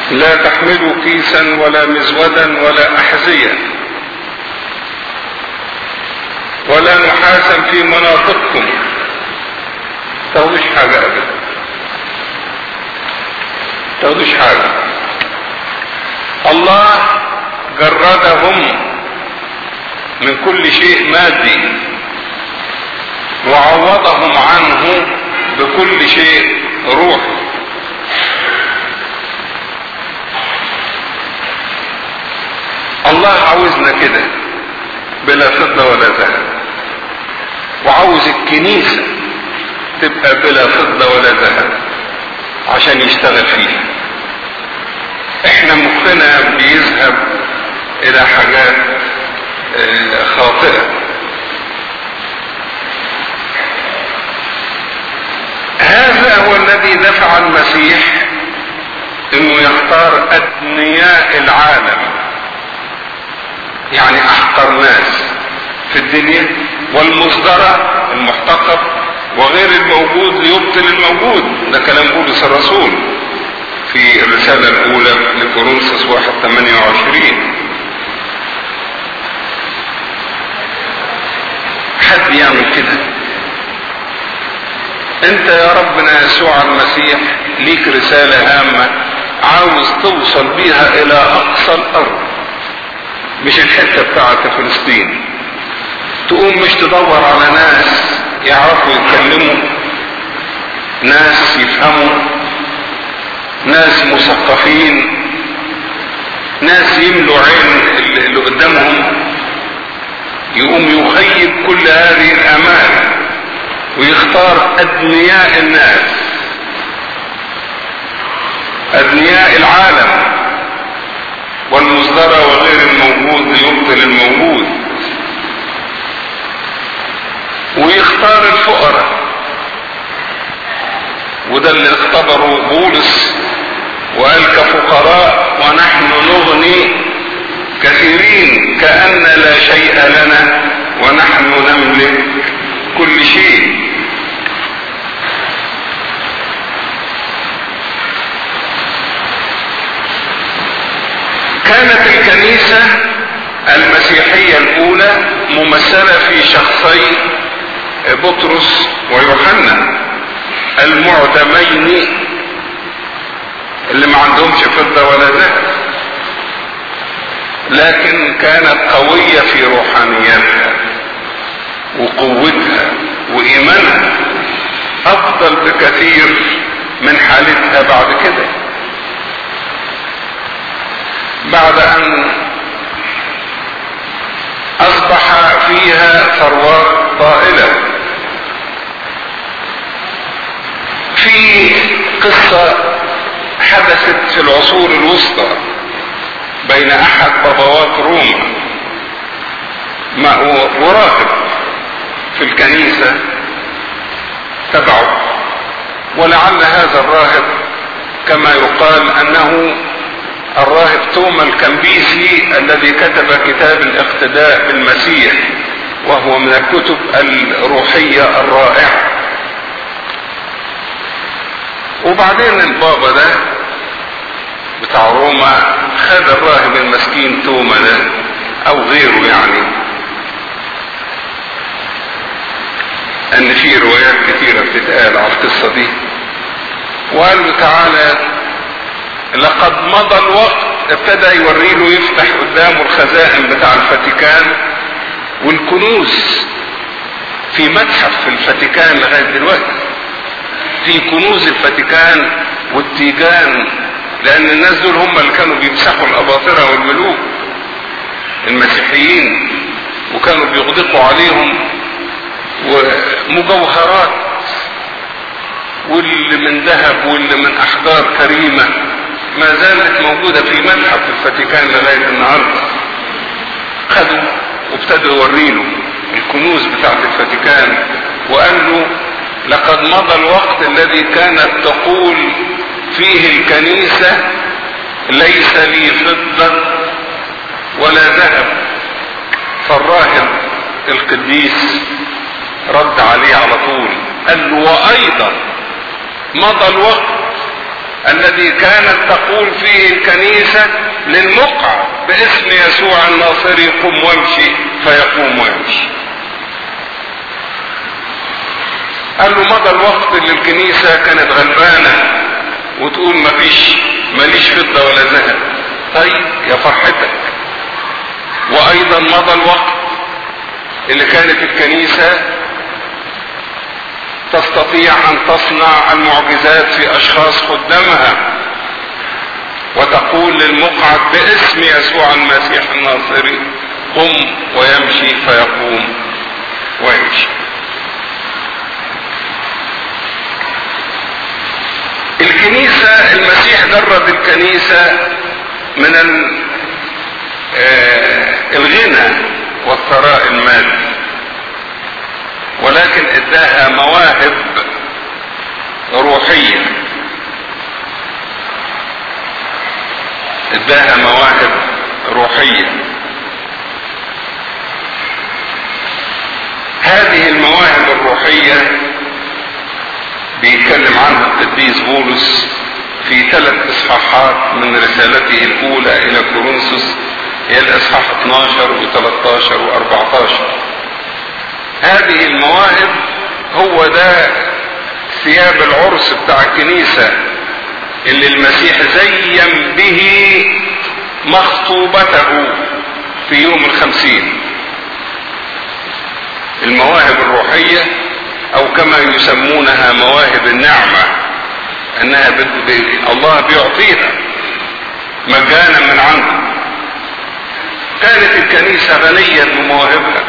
لا تحملوا كيسا ولا مزودا ولا أحذية ولا نحاسا في مناطقكم تاخدوش حاجة أبدا تاخدوش حاجة الله جردهم من كل شيء مادي وعوضهم عنه بكل شيء روحي الله عاوزنا كده بلا فضة ولا ذهب وعاوز الكنيسة تبقى بلا فضة ولا ذهب عشان يشتغل فيها احنا مخنا بيذهب الى حاجات خاطئة هذا هو الذي دفع المسيح انه يختار ادنياء العالم يعني احقر ناس في الدنيا والمصدرة المحتقر وغير الموجود ليبطل الموجود ده كلام بولس الرسول في الرسالة الأولى لكورنثوس واحد 28 حد يعمل كده انت يا ربنا يسوع المسيح ليك رسالة هامة عاوز توصل بيها الى اقصى الارض مش الحتة بتاعت فلسطين تقوم مش تدور على ناس يعرفوا يتكلموا ناس يفهموا ناس مثقفين ناس يملوا عين اللي قدامهم يقوم يخيب كل هذه الامال ويختار ادنياء الناس ادنياء العالم والمصدر وغير الموجود ليبطل الموجود ويختار الفقراء وده اللي اختبره بولس وقال كفقراء ونحن نغني كثيرين كأن لا شيء لنا ونحن نملك كل شيء كانت الكنيسة المسيحية الأولى ممثلة في شخصي بطرس ويوحنا المعدمين اللي ما عندهمش فضة ولا ذهب لكن كانت قوية في روحانيتها وقوتها وإيمانها أفضل بكثير من حالتها بعد كده بعد أن أصبح فيها ثروات طائلة في قصة حدثت في العصور الوسطى بين احد بابوات روما وراهب في الكنيسة تبعه ولعل هذا الراهب كما يقال انه الراهب توما الكمبيسي الذي كتب كتاب الاقتداء بالمسيح وهو من الكتب الروحية الرائعة وبعدين البابا ده بتاع روما خد الراهب المسكين توما ده او غيره يعني ان في روايات كثيرة بتتقال على القصة دي وقال له تعالى لقد مضى الوقت ابتدى يوري له يفتح قدامه الخزائن بتاع الفاتيكان والكنوز في متحف في الفاتيكان لغاية دلوقتي في كنوز الفاتيكان والتيجان لان الناس دول هم اللي كانوا بيمسحوا الاباطرة والملوك المسيحيين وكانوا بيغدقوا عليهم ومجوهرات واللي من ذهب واللي من احجار كريمة ما زالت موجودة في متحف الفاتيكان لغاية النهاردة خدوا وابتدوا يوريله الكنوز بتاعت الفاتيكان وقال له لقد مضى الوقت الذي كانت تقول فيه الكنيسة ليس لي فضة ولا ذهب فالراهب القديس رد عليه على طول قال له وايضا مضى الوقت الذي كانت تقول فيه الكنيسة للمقعد باسم يسوع الناصري قم وامشي فيقوم ويمشي قال له مضى الوقت اللي الكنيسة كانت غلبانة وتقول مفيش ماليش فضة ولا ذهب طيب يا فرحتك وايضا مضى الوقت اللي كانت الكنيسة تستطيع ان تصنع المعجزات في اشخاص قدامها وتقول للمقعد باسم يسوع المسيح الناصري قم ويمشي فيقوم ويمشي الكنيسة المسيح درب الكنيسة من الغنى والثراء المادي ولكن اداها مواهب روحية اداها مواهب روحية هذه المواهب الروحية بيتكلم عنها القديس بولس في ثلاث اصحاحات من رسالته الاولى الى كورنثوس هي الاصحاح 12 و13 و14 هذه المواهب هو ده ثياب العرس بتاع الكنيسة اللي المسيح زين به مخطوبته في يوم الخمسين المواهب الروحية او كما يسمونها مواهب النعمة انها ب... ب... الله بيعطيها مجانا من عنده كانت الكنيسة غنية بمواهبها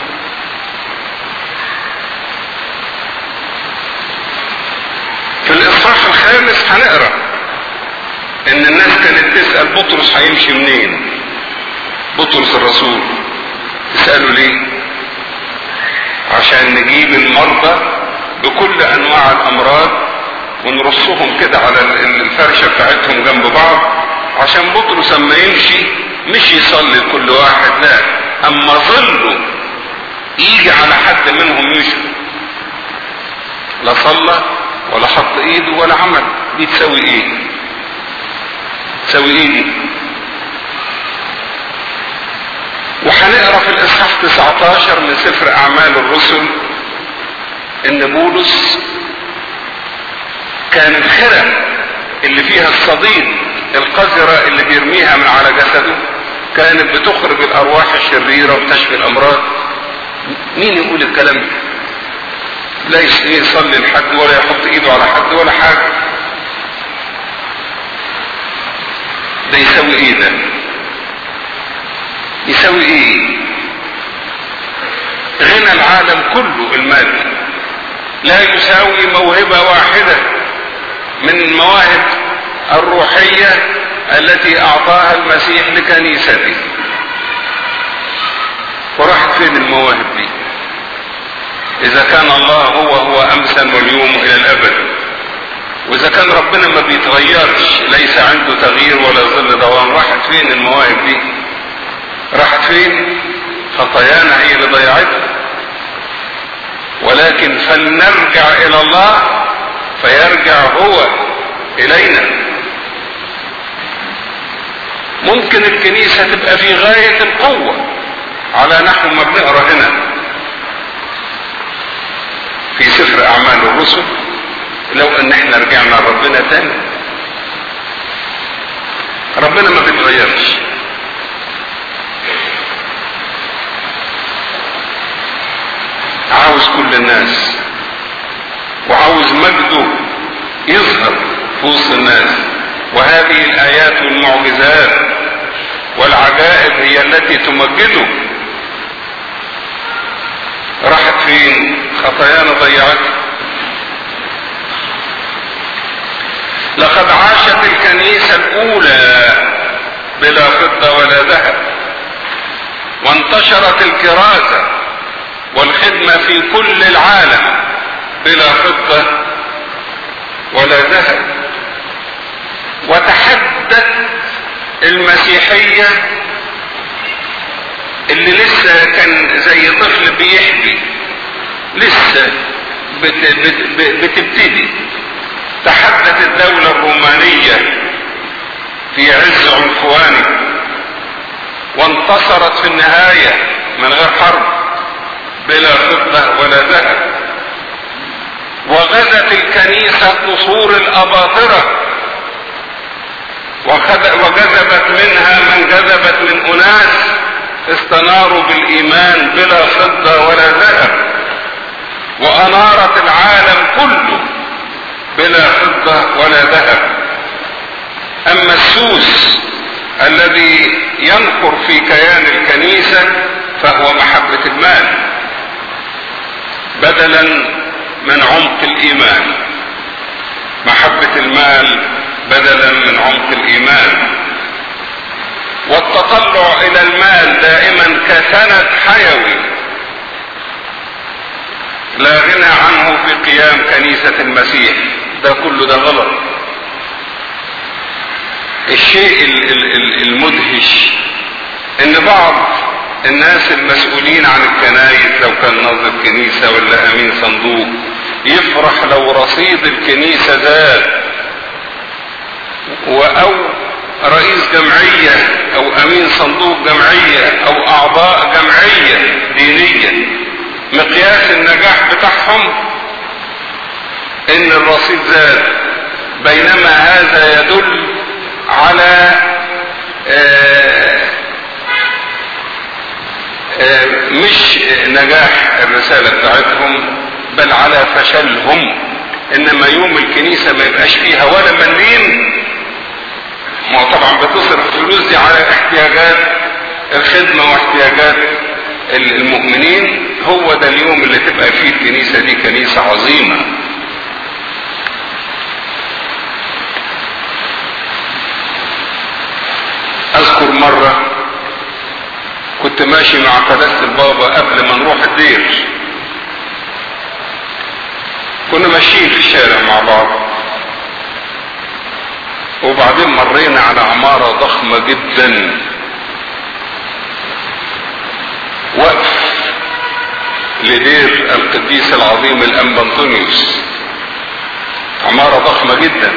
في الاصحاح الخامس هنقرا ان الناس كانت تسأل بطرس هيمشي منين بطرس الرسول تسأله ليه عشان نجيب المرضى بكل انواع الامراض ونرصهم كده على الفرشة بتاعتهم جنب بعض عشان بطرس اما يمشي مش يصلي لكل واحد لا اما ظله يجي على حد منهم يشفي لا صلى ولا حط ايده ولا عمل دي تسوي ايه تسوي ايه دي وهنقرا في الاصحاح 19 من سفر اعمال الرسل ان بولس كان الخرم اللي فيها الصديد القذرة اللي بيرميها من على جسده كانت بتخرج الارواح الشريرة وتشفي الامراض مين يقول الكلام ده لا يصلي لحد ولا يحط ايده على حد ولا حاجة ده يسوي ايه ده يسوي ايه غنى العالم كله المادي لا يساوي موهبة واحدة من المواهب الروحية التي اعطاها المسيح لكنيسته وراحت فين المواهب دي اذا كان الله هو هو امسا واليوم الى الابد واذا كان ربنا ما بيتغيرش ليس عنده تغيير ولا ظل دوام راحت فين المواهب دي راحت فين خطايانا هي اللي ضيعتها ولكن فلنرجع الى الله فيرجع هو الينا ممكن الكنيسة تبقى في غاية القوة على نحو ما بنقرا هنا في سفر اعمال الرسل لو ان احنا رجعنا لربنا تاني ربنا ما بيتغيرش عاوز كل الناس وعاوز مجده يظهر في وسط الناس وهذه الايات والمعجزات والعجائب هي التي تمجده راحت فين خطايانا ضيعتها لقد عاشت الكنيسة الأولى بلا فضة ولا ذهب وانتشرت الكرازة والخدمة في كل العالم بلا فضة ولا ذهب وتحدت المسيحية اللي لسه كان زي طفل بيحبي لسه بت بت بتبتدي تحدت الدولة الرومانية في عز عنفوانه وانتصرت في النهاية من غير حرب بلا فضة ولا ذهب وغزت الكنيسة قصور الأباطرة وجذبت منها من جذبت من أناس استناروا بالإيمان بلا فضة ولا ذهب وأنارت العالم كله بلا فضة ولا ذهب أما السوس الذي ينقر في كيان الكنيسة فهو محبة المال بدلا من عمق الإيمان محبة المال بدلا من عمق الإيمان والتطلع إلى المال دائما كسند حيوي لا غنى عنه في قيام كنيسة المسيح ده كله ده غلط الشيء المدهش ان بعض الناس المسؤولين عن الكنايس لو كان ناظر كنيسة ولا امين صندوق يفرح لو رصيد الكنيسة زاد او رئيس جمعية او امين صندوق جمعية او اعضاء جمعية دينية مقياس النجاح بتاعهم ان الرصيد زاد بينما هذا يدل على آآ آآ مش نجاح الرسالة بتاعتهم بل على فشلهم انما يوم الكنيسة ما يبقاش فيها ولا مليم ما طبعا بتصرف الفلوس دي على احتياجات الخدمة واحتياجات المؤمنين هو ده اليوم اللي تبقى فيه الكنيسة دي كنيسة عظيمة اذكر مرة كنت ماشي مع قداسة البابا قبل ما نروح الدير كنا ماشيين في الشارع مع بعض وبعدين مرينا على عمارة ضخمة جدا وقف لدير القديس العظيم الانبا انطونيوس عمارة ضخمة جدا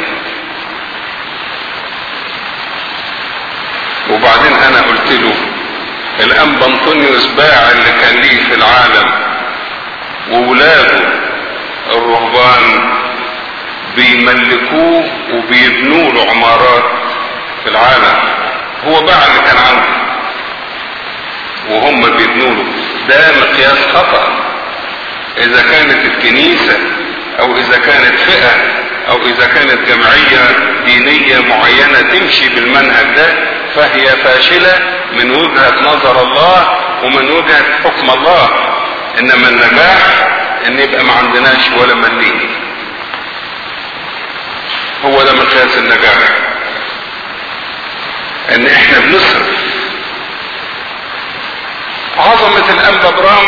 وبعدين انا قلت له الانبا انطونيوس باع اللي كان ليه في العالم وولاده الرهبان بيملكوه وبيبنوا له عمارات في العالم هو باع اللي كان عنده وهم بيبنوا له ده مقياس خطأ اذا كانت الكنيسة او اذا كانت فئة او اذا كانت جمعية دينية معينة تمشي بالمنهج ده فهي فاشلة من وجهة نظر الله ومن وجهة حكم الله انما النجاح ان يبقى ما عندناش ولا مليم هو ده مقياس النجاح ان احنا بنصرف عظمة الانبا برام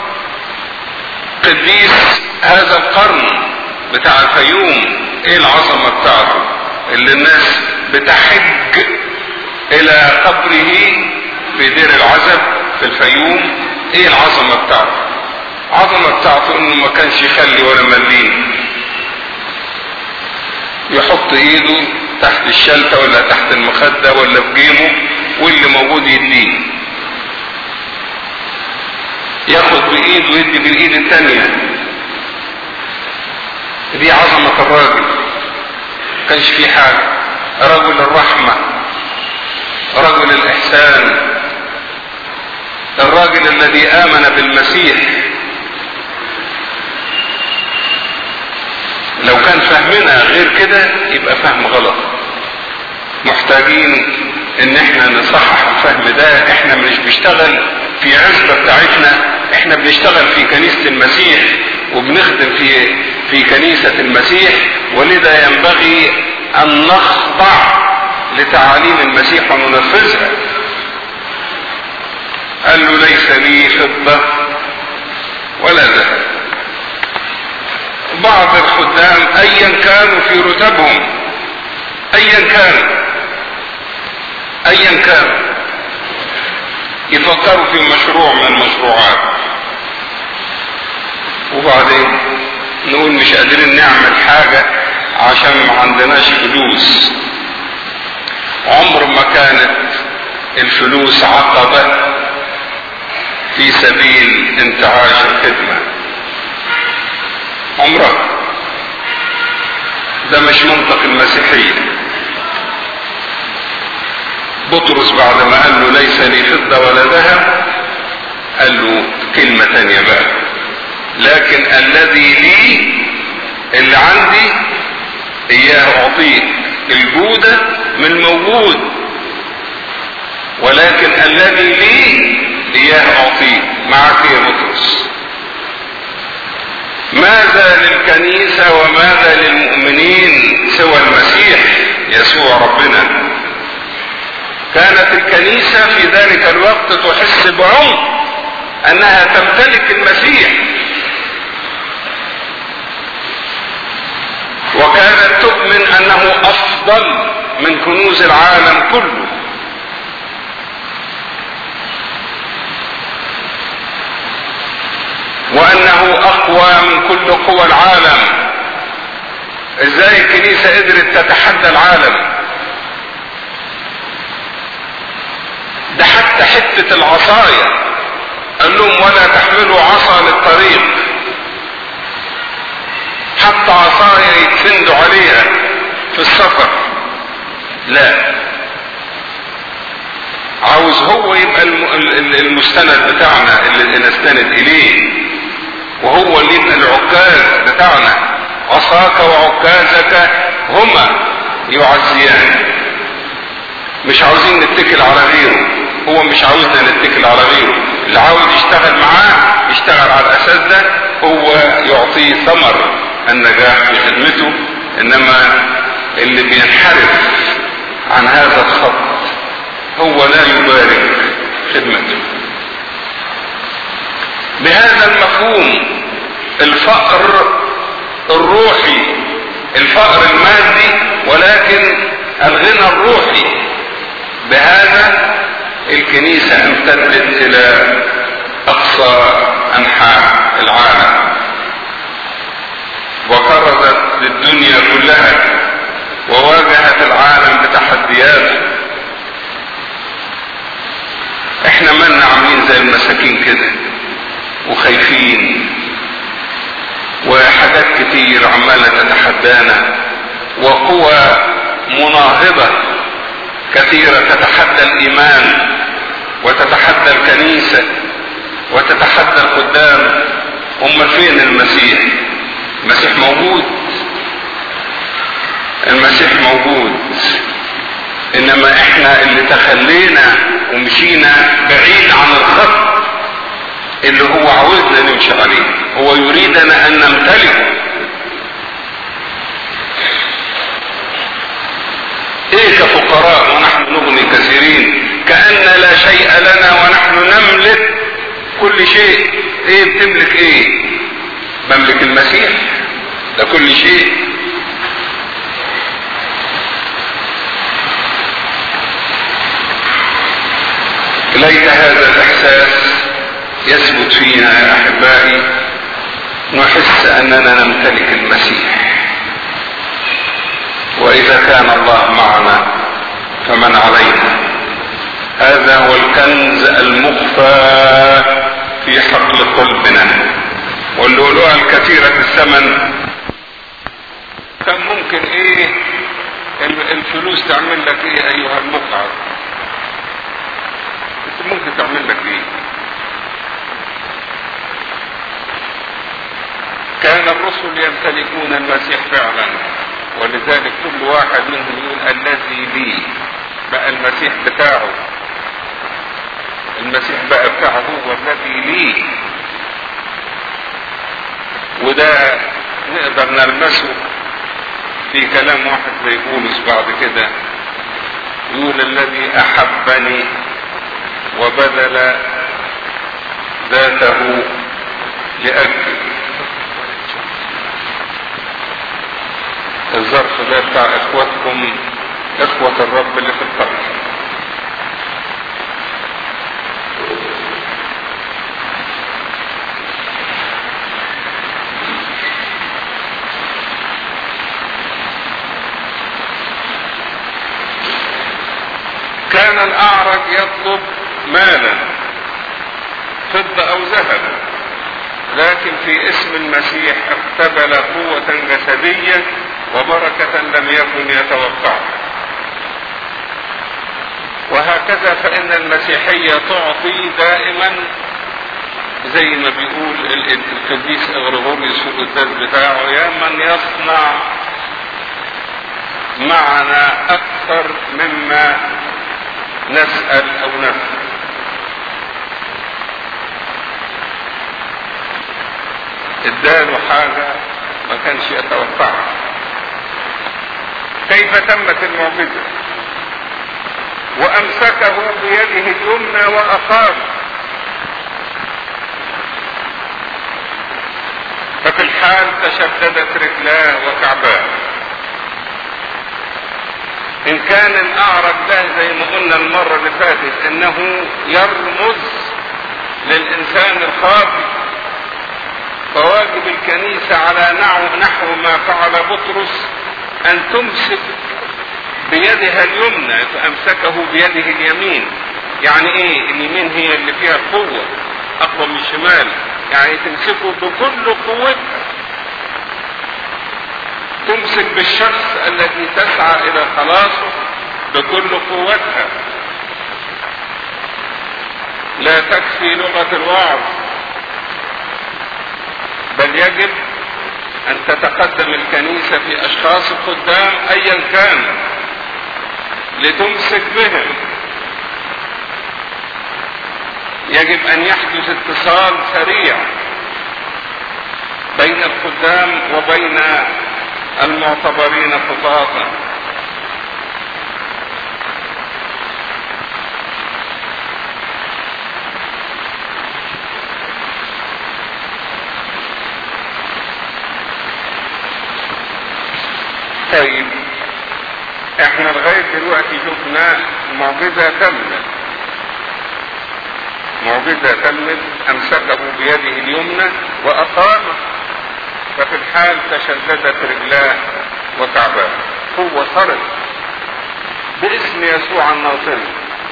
قديس هذا القرن بتاع الفيوم ايه العظمة بتاعته اللي الناس بتحج الى قبره في دير العزب في الفيوم ايه العظمة بتاعته عظمة بتاعته انه ما كانش يخلي ولا مليم يحط ايده تحت الشلتة ولا تحت المخدة ولا في جيبه واللي موجود يديه ياخد بايد ويدي بالايد التانية دي عظمة الراجل كانش في حاجة رجل الرحمة رجل الاحسان الراجل الذي امن بالمسيح لو كان فهمنا غير كده يبقى فهم غلط محتاجين ان احنا نصحح الفهم ده احنا مش بنشتغل في عزبة بتاعتنا احنا بنشتغل في كنيسة المسيح وبنخدم في في كنيسة المسيح ولذا ينبغي ان نخضع لتعاليم المسيح وننفذها قال له ليس لي فضة ولا ذهب بعض الخدام ايا كانوا في رتبهم ايا كانوا ايا كانوا يفكروا في مشروع من المشروعات وبعدين نقول مش قادرين نعمل حاجة عشان ما عندناش فلوس عمر ما كانت الفلوس عقبة في سبيل انتعاش الخدمة عمرها ده مش منطق المسيحية بطرس بعد ما قال له ليس لي فضة ولا ذهب قال له كلمة تانية بقى لكن الذي لي اللي عندي اياه اعطيك الجودة من موجود ولكن الذي لي اياه اعطيك معك يا بطرس ماذا للكنيسة وماذا للمؤمنين سوى المسيح يسوع ربنا كانت الكنيسة في ذلك الوقت تحس بعمق انها تمتلك المسيح وكانت تؤمن انه افضل من كنوز العالم كله وانه اقوى من كل قوى العالم ازاي الكنيسه قدرت تتحدى العالم ده حتى حته العصايه قال لهم ولا تحملوا عصا للطريق حتى عصايه يتسندوا عليها في السفر لا عاوز هو يبقى المستند بتاعنا اللي نستند اليه وهو اللي يبقى العكاز بتاعنا عصاك وعكازك هما يعزيان مش عاوزين نتكل على غيره هو مش عاوزنا نتكل على غيره اللي عاوز يشتغل معاه يشتغل على الاساس ده هو يعطيه ثمر النجاح في خدمته انما اللي بينحرف عن هذا الخط هو لا يبارك خدمته بهذا المفهوم الفقر الروحي الفقر المادي ولكن الغنى الروحي بهذا الكنيسة امتدت الى اقصى انحاء العالم وكرزت للدنيا كلها وواجهت العالم بتحدياته احنا مالنا عاملين زي المساكين كده وخايفين وحاجات كتير عمالة تتحدانا وقوى مناهضة كثيرة تتحدى الإيمان وتتحدى الكنيسة وتتحدى القدام أم فين المسيح المسيح موجود المسيح موجود انما احنا اللي تخلينا ومشينا بعيد عن الخط اللي هو عاوزنا نمشي عليه هو يريدنا ان نمتلكه ايه كفقراء ونحن نغني كثيرين كأن لا شيء لنا ونحن نملك كل شيء ايه بتملك ايه بملك المسيح ده كل شيء ليت هذا الاحساس يثبت فينا يا احبائي نحس اننا نمتلك المسيح واذا كان الله معنا فمن علينا هذا هو الكنز المخفى في حقل قلبنا واللؤلؤة الكثيرة الثمن كان ممكن ايه الفلوس تعمل لك ايه ايها المقعد انت ممكن تعمل لك ايه كان الرسل يمتلكون المسيح فعلا ولذلك كل واحد منهم يقول الذي لي بقى المسيح بتاعه المسيح بقى بتاعه هو الذي لي وده نقدر نلمسه في كلام واحد زي بولس بعد كده يقول الذي احبني وبذل ذاته لاجلي الظرف ده بتاع اخواتكم اخوة الرب اللي في القبر الاعرج يطلب مالا فضة او ذهب لكن في اسم المسيح اقتبل قوة جسدية وبركة لم يكن يتوقعها وهكذا فإن المسيحية تعطي دائما زي ما بيقول القديس اغريغوريوس في القداس بتاعه يا من يصنع معنا اكثر مما نسأل او نفعل اداله حاجة ما كانش يتوقعها كيف تمت المعجزة وامسكه بيده اليمنى واقام ففي الحال تشددت رجلاه وكعباه ان كان الاعرج ده زي ما قلنا المرة اللي فاتت انه يرمز للانسان الخاطئ فواجب الكنيسة على نحو ما فعل بطرس ان تمسك بيدها اليمنى فامسكه بيده اليمين يعني ايه اليمين هي اللي فيها القوة اقوى من الشمال يعني تمسكه بكل قوتها تمسك بالشخص الذي تسعى الى خلاصه بكل قوتها لا تكفي لغة الوعظ بل يجب ان تتقدم الكنيسة في اشخاص الخدام ايا كان لتمسك بهم يجب ان يحدث اتصال سريع بين الخدام وبين المعتبرين خطاطا طيب احنا لغايه دلوقتي شفنا معجزه تمت معجزه تمت امسكه بيده اليمنى واقامه ففي الحال تشددت رجلاه وكعباه قوة خرج باسم يسوع الناصري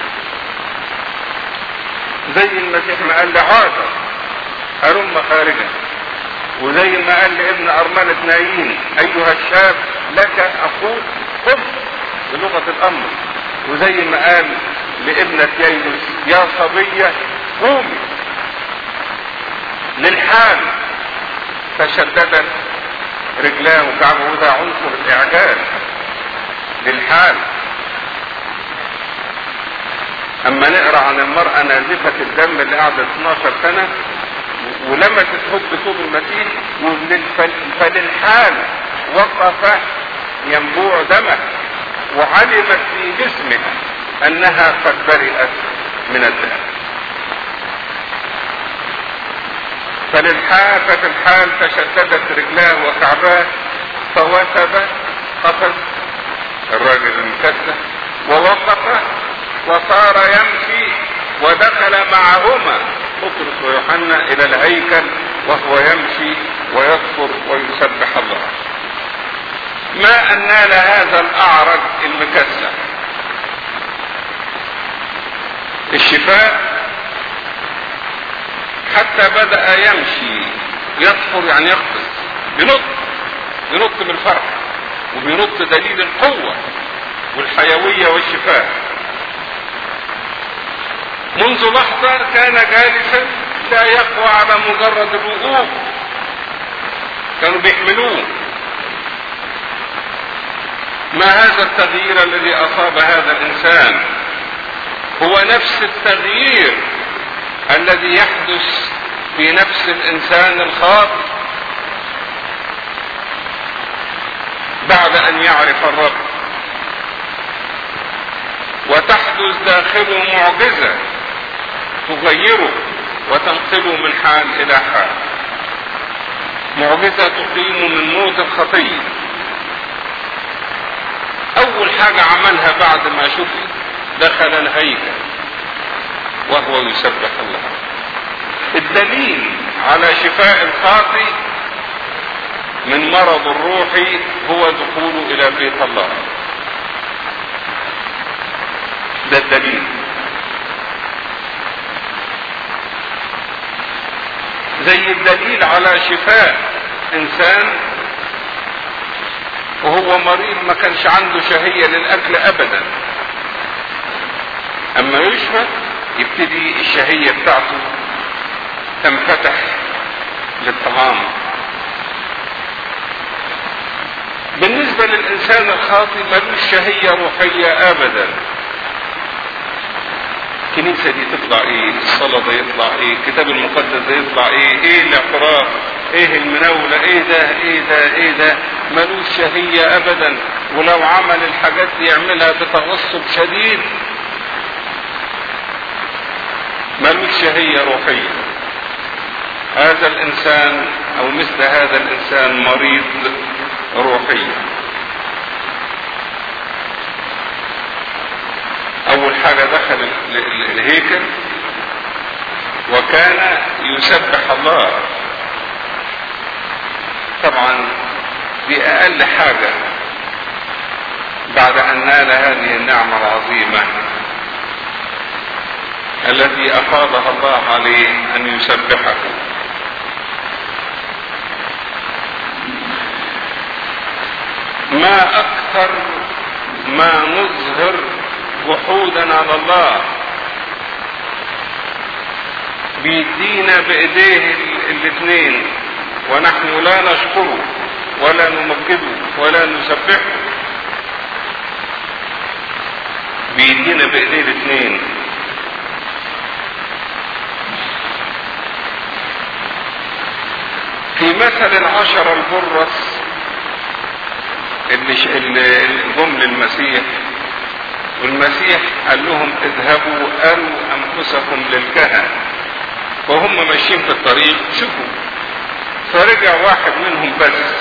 زي المسيح ما قال لعازر هرم خارجا وزي ما قال لابن أرملة نايين أيها الشاب لك أقول قم بلغة الأمر وزي ما قال لابنة ييلس يا صبية قومي للحال تشددت رجلاه وكعبه وده عنصر الاعجاز للحال اما نقرا عن المرأة نازفة الدم اللي قعدت 12 سنة ولمست حب ثوب المسيح فللحال وقف ينبوع دمه وعلمت في جسمها انها قد برئت من الدم فللحال ففي الحال تشددت رجلاه وكعباه فوثب قفز الراجل المكسح ووقف وصار يمشي ودخل معهما بطرس ويوحنا الى الهيكل وهو يمشي ويذكر ويسبح الله ما ان نال هذا الاعرج المكسح الشفاء حتى بدأ يمشي يطفر يعني يقفز بنط بنط من الفرح وبنط دليل القوة والحيوية والشفاء منذ لحظة كان جالسا لا يقوى على مجرد الوقوف كانوا بيحملوه ما هذا التغيير الذي أصاب هذا الإنسان هو نفس التغيير الذي يحدث في نفس الانسان الخاطئ بعد ان يعرف الرب وتحدث داخله معجزه تغيره وتنقله من حال الى حال معجزه تقيمه من موت الخطيه اول حاجه عملها بعد ما شفي دخل الهيكل وهو يسبح الله الدليل على شفاء الخاطئ من مرض الروحي هو دخوله الى بيت الله ده الدليل زي الدليل على شفاء انسان وهو مريض ما كانش عنده شهية للاكل ابدا اما يشفى يبتدي الشهية بتاعته تنفتح للطعام بالنسبة للإنسان الخاطئ ملوش شهية روحية أبدا الكنيسة دي تطلع ايه الصلاة ده يطلع ايه الكتاب المقدس ده يطلع ايه ايه الاعتراف ايه المناولة ايه ده ايه ده ايه ده ملوش شهية ابدا ولو عمل الحاجات دي يعملها بتغصب شديد ملوش شهية روحية هذا الانسان او مثل هذا الانسان مريض روحيا اول حاجة دخل الهيكل وكان يسبح الله طبعا دي اقل حاجة بعد ان نال هذه النعمة العظيمة التي افاضها الله عليه ان يسبحه ما اكثر ما نظهر وحودا على الله بيدينا بايديه الاثنين ونحن لا نشكره ولا نمجده ولا نسبحه بيدينا بايديه الاثنين في مثل العشرة البرص اللي اللي جم للمسيح والمسيح قال لهم اذهبوا اروا انفسكم للكهنة وهم ماشيين في الطريق شوفوا فرجع واحد منهم بس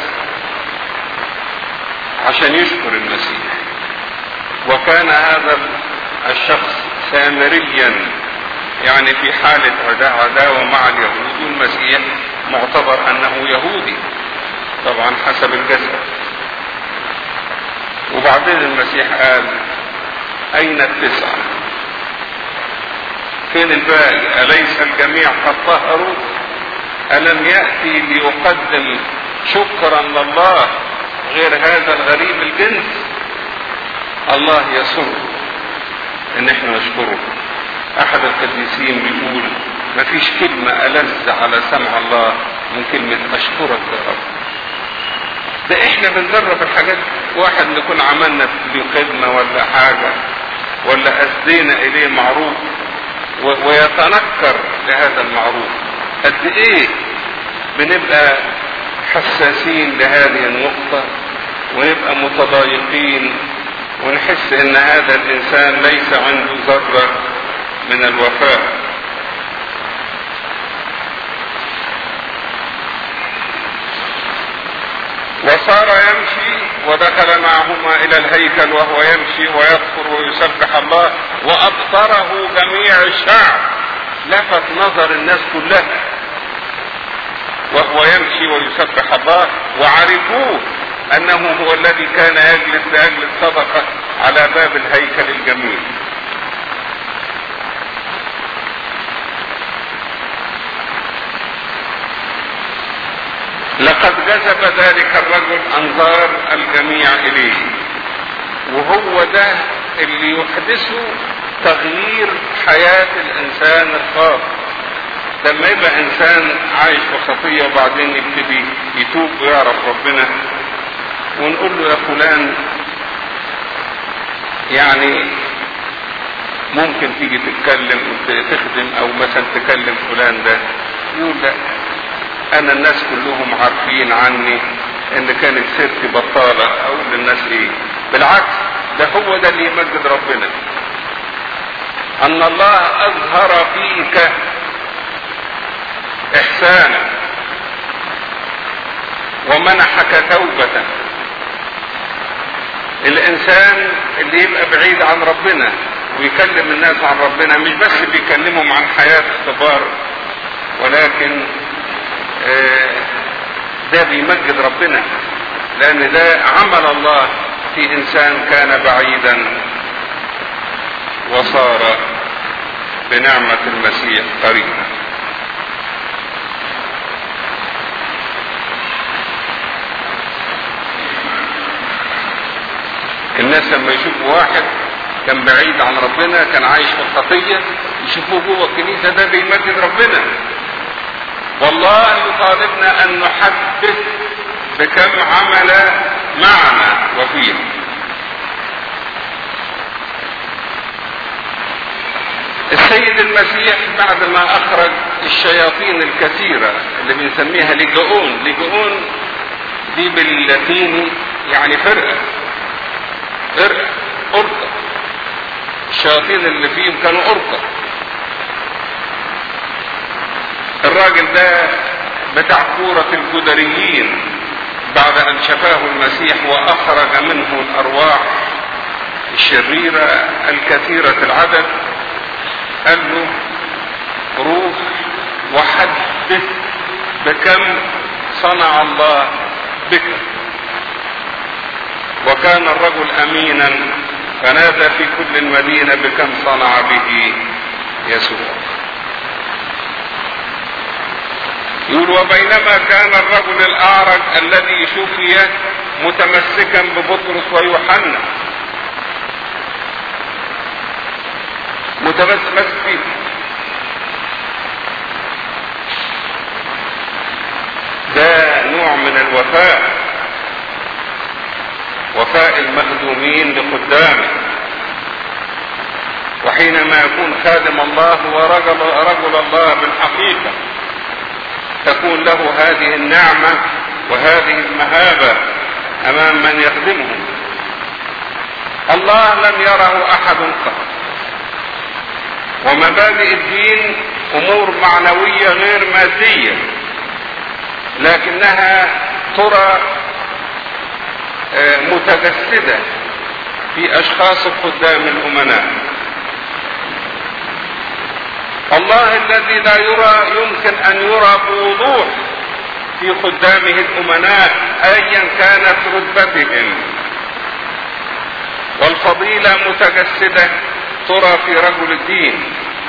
عشان يشكر المسيح وكان هذا الشخص سامريا يعني في حالة عداوة مع اليهود والمسيح معتبر انه يهودي طبعا حسب الجسد وبعدين المسيح قال اين التسعة فين الباقي اليس الجميع قد طهروا الم يأتي ليقدم شكرا لله غير هذا الغريب الجنس الله يسر ان احنا نشكره احد القديسين بيقول مفيش كلمة ألذ على سمع الله من كلمة أشكرك يا رب ده احنا بنجرب الحاجات واحد نكون عملنا له خدمة ولا حاجة ولا أسدينا إليه معروف ويتنكر لهذا المعروف قد ايه بنبقى حساسين لهذه النقطة ونبقى متضايقين ونحس ان هذا الانسان ليس عنده ذرة من الوفاء وصار يمشي ودخل معهما الى الهيكل وهو يمشي ويذكر ويسبح الله وابصره جميع الشعب لفت نظر الناس كلها وهو يمشي ويسبح الله وعرفوه انه هو الذي كان يجلس لاجل الصدقه على باب الهيكل الجميل لقد جذب ذلك الرجل انظار الجميع اليه وهو ده اللي يحدثه تغيير حياة الانسان الخاطئ لما يبقى انسان عايش في خطية وبعدين يبتدي يتوب ويعرف ربنا ونقول له يا فلان يعني ممكن تيجي تتكلم وتخدم او مثلا تكلم فلان ده يقول لا انا الناس كلهم عارفين عني ان كانت سيرتي بطالة اقول للناس ايه بالعكس ده هو ده اللي يمجد ربنا ان الله اظهر فيك احسانا ومنحك توبة الانسان اللي يبقى بعيد عن ربنا ويكلم الناس عن ربنا مش بس بيكلمهم عن حياة اختبار ولكن ده بيمجد ربنا لان ده عمل الله في انسان كان بعيدا وصار بنعمة المسيح قريبا الناس لما يشوفوا واحد كان بعيد عن ربنا كان عايش في الخطية يشوفوه جوه الكنيسة ده بيمجد ربنا والله يطالبنا ان نحدث بكم عمل معنا وفينا السيد المسيح بعد ما اخرج الشياطين الكثيرة اللي بنسميها لجؤون لجؤون دي باللاتيني يعني فرقة فرقة أرقة الشياطين اللي فيهم كانوا أرقة الراجل ده بتاع كورة الجدريين بعد أن شفاه المسيح وأخرج منه الأرواح الشريرة الكثيرة العدد قال له روح وحدث بكم صنع الله بك وكان الرجل امينا فنادى في كل المدينه بكم صنع به يسوع يقول وبينما كان الرجل الاعرج الذي شفي متمسكا ببطرس ويوحنا متمسك فيه ده نوع من الوفاء وفاء المخدومين لخدامه وحينما يكون خادم الله هو رجل, رجل الله بالحقيقة تكون له هذه النعمة وهذه المهابة أمام من يخدمه الله لم يره أحد قط ومبادئ الدين أمور معنوية غير مادية لكنها ترى متجسدة في أشخاص الخدام الأمناء الله الذي لا يرى يمكن أن يرى بوضوح في خدامه الأمناء أيا كانت رتبتهم والفضيلة متجسدة ترى في رجل الدين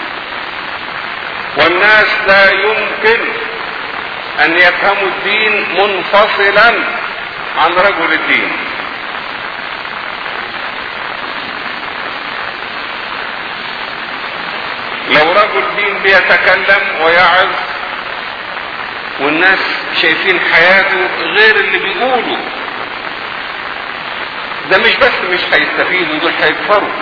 والناس لا يمكن أن يفهموا الدين منفصلا عن رجل الدين لو رجل دين بيتكلم ويعظ والناس شايفين حياته غير اللي بيقوله ده مش بس مش هيستفيدوا دول هيكفروا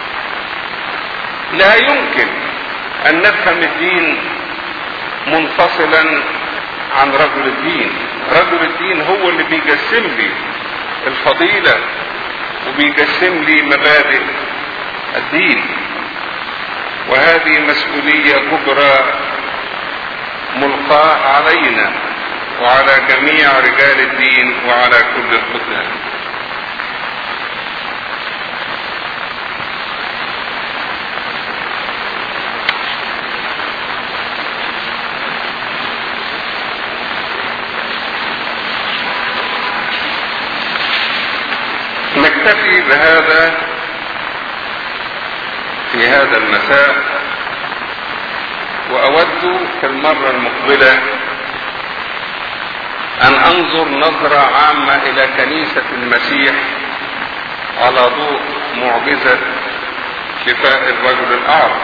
لا يمكن ان نفهم الدين منفصلا عن رجل الدين رجل الدين هو اللي بيجسم لي الفضيلة وبيجسم لي مبادئ الدين وهذه مسؤولية كبرى ملقاة علينا وعلى جميع رجال الدين وعلى كل الخدام نكتفي بهذا في هذا المساء واود في المره المقبله ان انظر نظره عامه الى كنيسه المسيح على ضوء معجزه شفاء الرجل الاعرج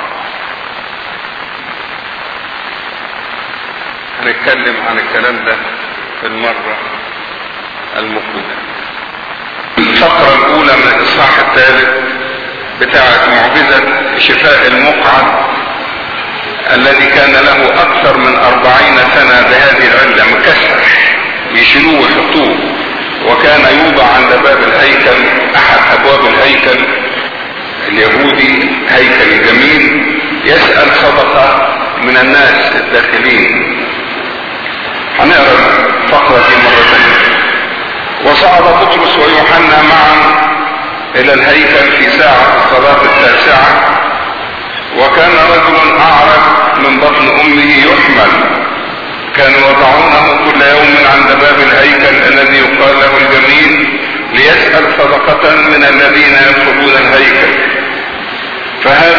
هنتكلم عن الكلام ده في المره المقبله الفقرة الأولى من الإصحاح الثالث بتاعة معجزة شفاء المقعد الذي كان له أكثر من أربعين سنة بهذه العلة مكسر يشيلوه ويحطوه وكان يوضع عند باب الهيكل أحد أبواب الهيكل اليهودي هيكل جميل يسأل صدقة من الناس الداخلين هنقرا الفقرة دي مرة ثانية وصعد بطرس ويوحنا معا الى الهيكل في ساعة الصلاة التاسعة وكان رجل اعرج من بطن امه يحمل كانوا يضعونه كل يوم عند باب الهيكل الذي يقال له الجميل ليسأل صدقة من الذين يدخلون الهيكل فهذا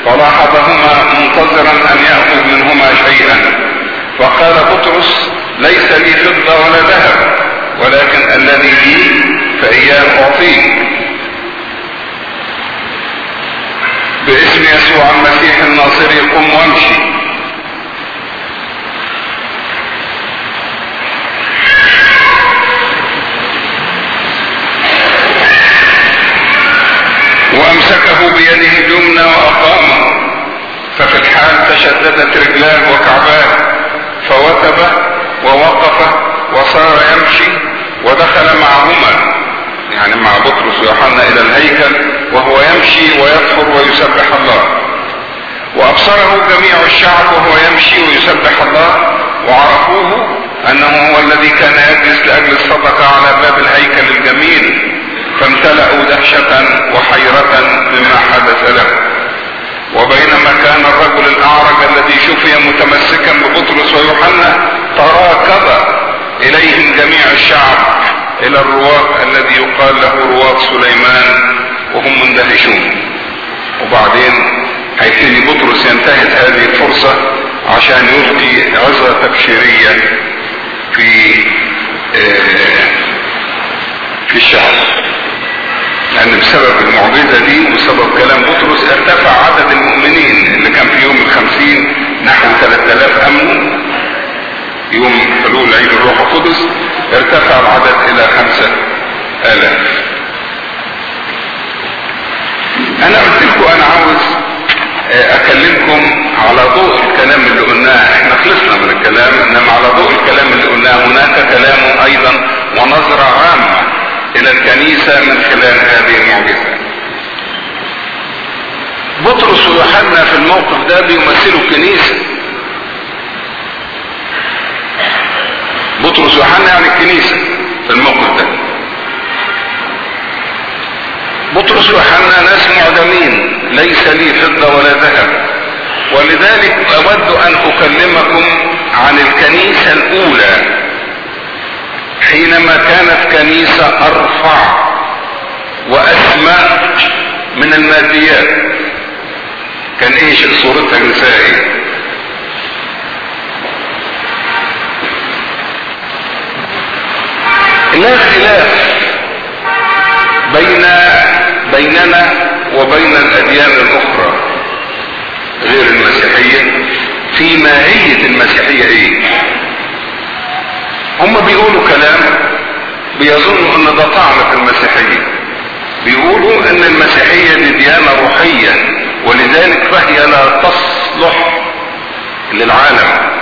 فلاحظهما منتظرا ان يأخذ منهما شيئا فقال بطرس ليس لي فضة ولا ذهب ولكن الذي لي فإياه أعطيك باسم يسوع المسيح الناصري قم وامشي وامسكه بيده اليمنى واقامه ففي الحال تشددت رجلاه وكعباه فوثب ووقف وصار يمشي ودخل معهما يعني مع بطرس ويوحنا الى الهيكل وهو يمشي ويطفر ويسبح الله وابصره جميع الشعب وهو يمشي ويسبح الله وعرفوه انه هو الذي كان يجلس لاجل الصدقه على باب الهيكل الجميل فامتلأوا دهشة وحيرة مما حدث له وبينما كان الرجل الاعرج الذي شفي متمسكا ببطرس ويوحنا تراكب اليهم جميع الشعب الى الرواق الذي يقال له رواق سليمان وهم مندهشون وبعدين هيبتدي بطرس ينتهز هذه الفرصة عشان يلقي عظة تبشيرية في في الشعب لان بسبب المعجزة دي وبسبب كلام بطرس ارتفع عدد المؤمنين اللي كان في يوم الخمسين نحو 3000 امنوا يوم حلول عيد الروح القدس ارتفع العدد الى خمسة الاف انا قلت لكم انا عاوز اكلمكم على ضوء الكلام اللي قلناه احنا خلصنا من الكلام انما على ضوء الكلام اللي قلناه هناك كلام ايضا ونظرة عامة الى الكنيسة من خلال هذه المعجزة بطرس ويوحنا في الموقف ده بيمثلوا الكنيسة بطرس ويوحنا يعني الكنيسة في الموقف ده بطرس ويوحنا ناس معدمين ليس لي فضة ولا ذهب ولذلك اود ان اكلمكم عن الكنيسة الاولى حينما كانت كنيسة ارفع واسمى من الماديات كان ايش صورتها النسائية لا خلاف بين بيننا وبين الاديان الاخرى غير المسيحية في ماهية المسيحية ايه هم بيقولوا كلام بيظنوا ان ده طعن في المسيحية بيقولوا ان المسيحية دي ديانة روحية ولذلك فهي لا تصلح للعالم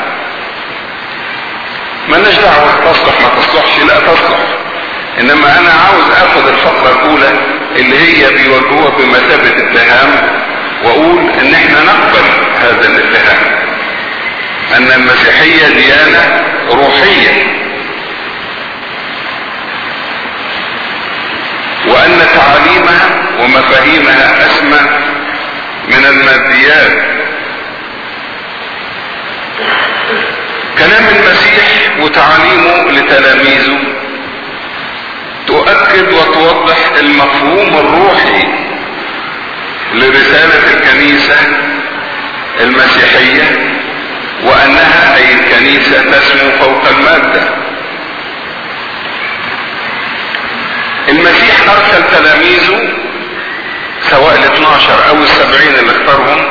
مالناش دعوة تصلح ما تصلحش لا تصلح انما انا عاوز اخد الفقرة الاولى اللي هي بيواجهوها بمثابة اتهام واقول ان احنا نقبل هذا الاتهام ان المسيحية ديانة روحية وان تعاليمها ومفاهيمها اسمى من الماديات كلام المسيح وتعاليمه لتلاميذه تؤكد وتوضح المفهوم الروحي لرسالة الكنيسة المسيحية وانها اي الكنيسة تسمو فوق المادة المسيح ارسل تلاميذه سواء ال 12 او السبعين اللي اختارهم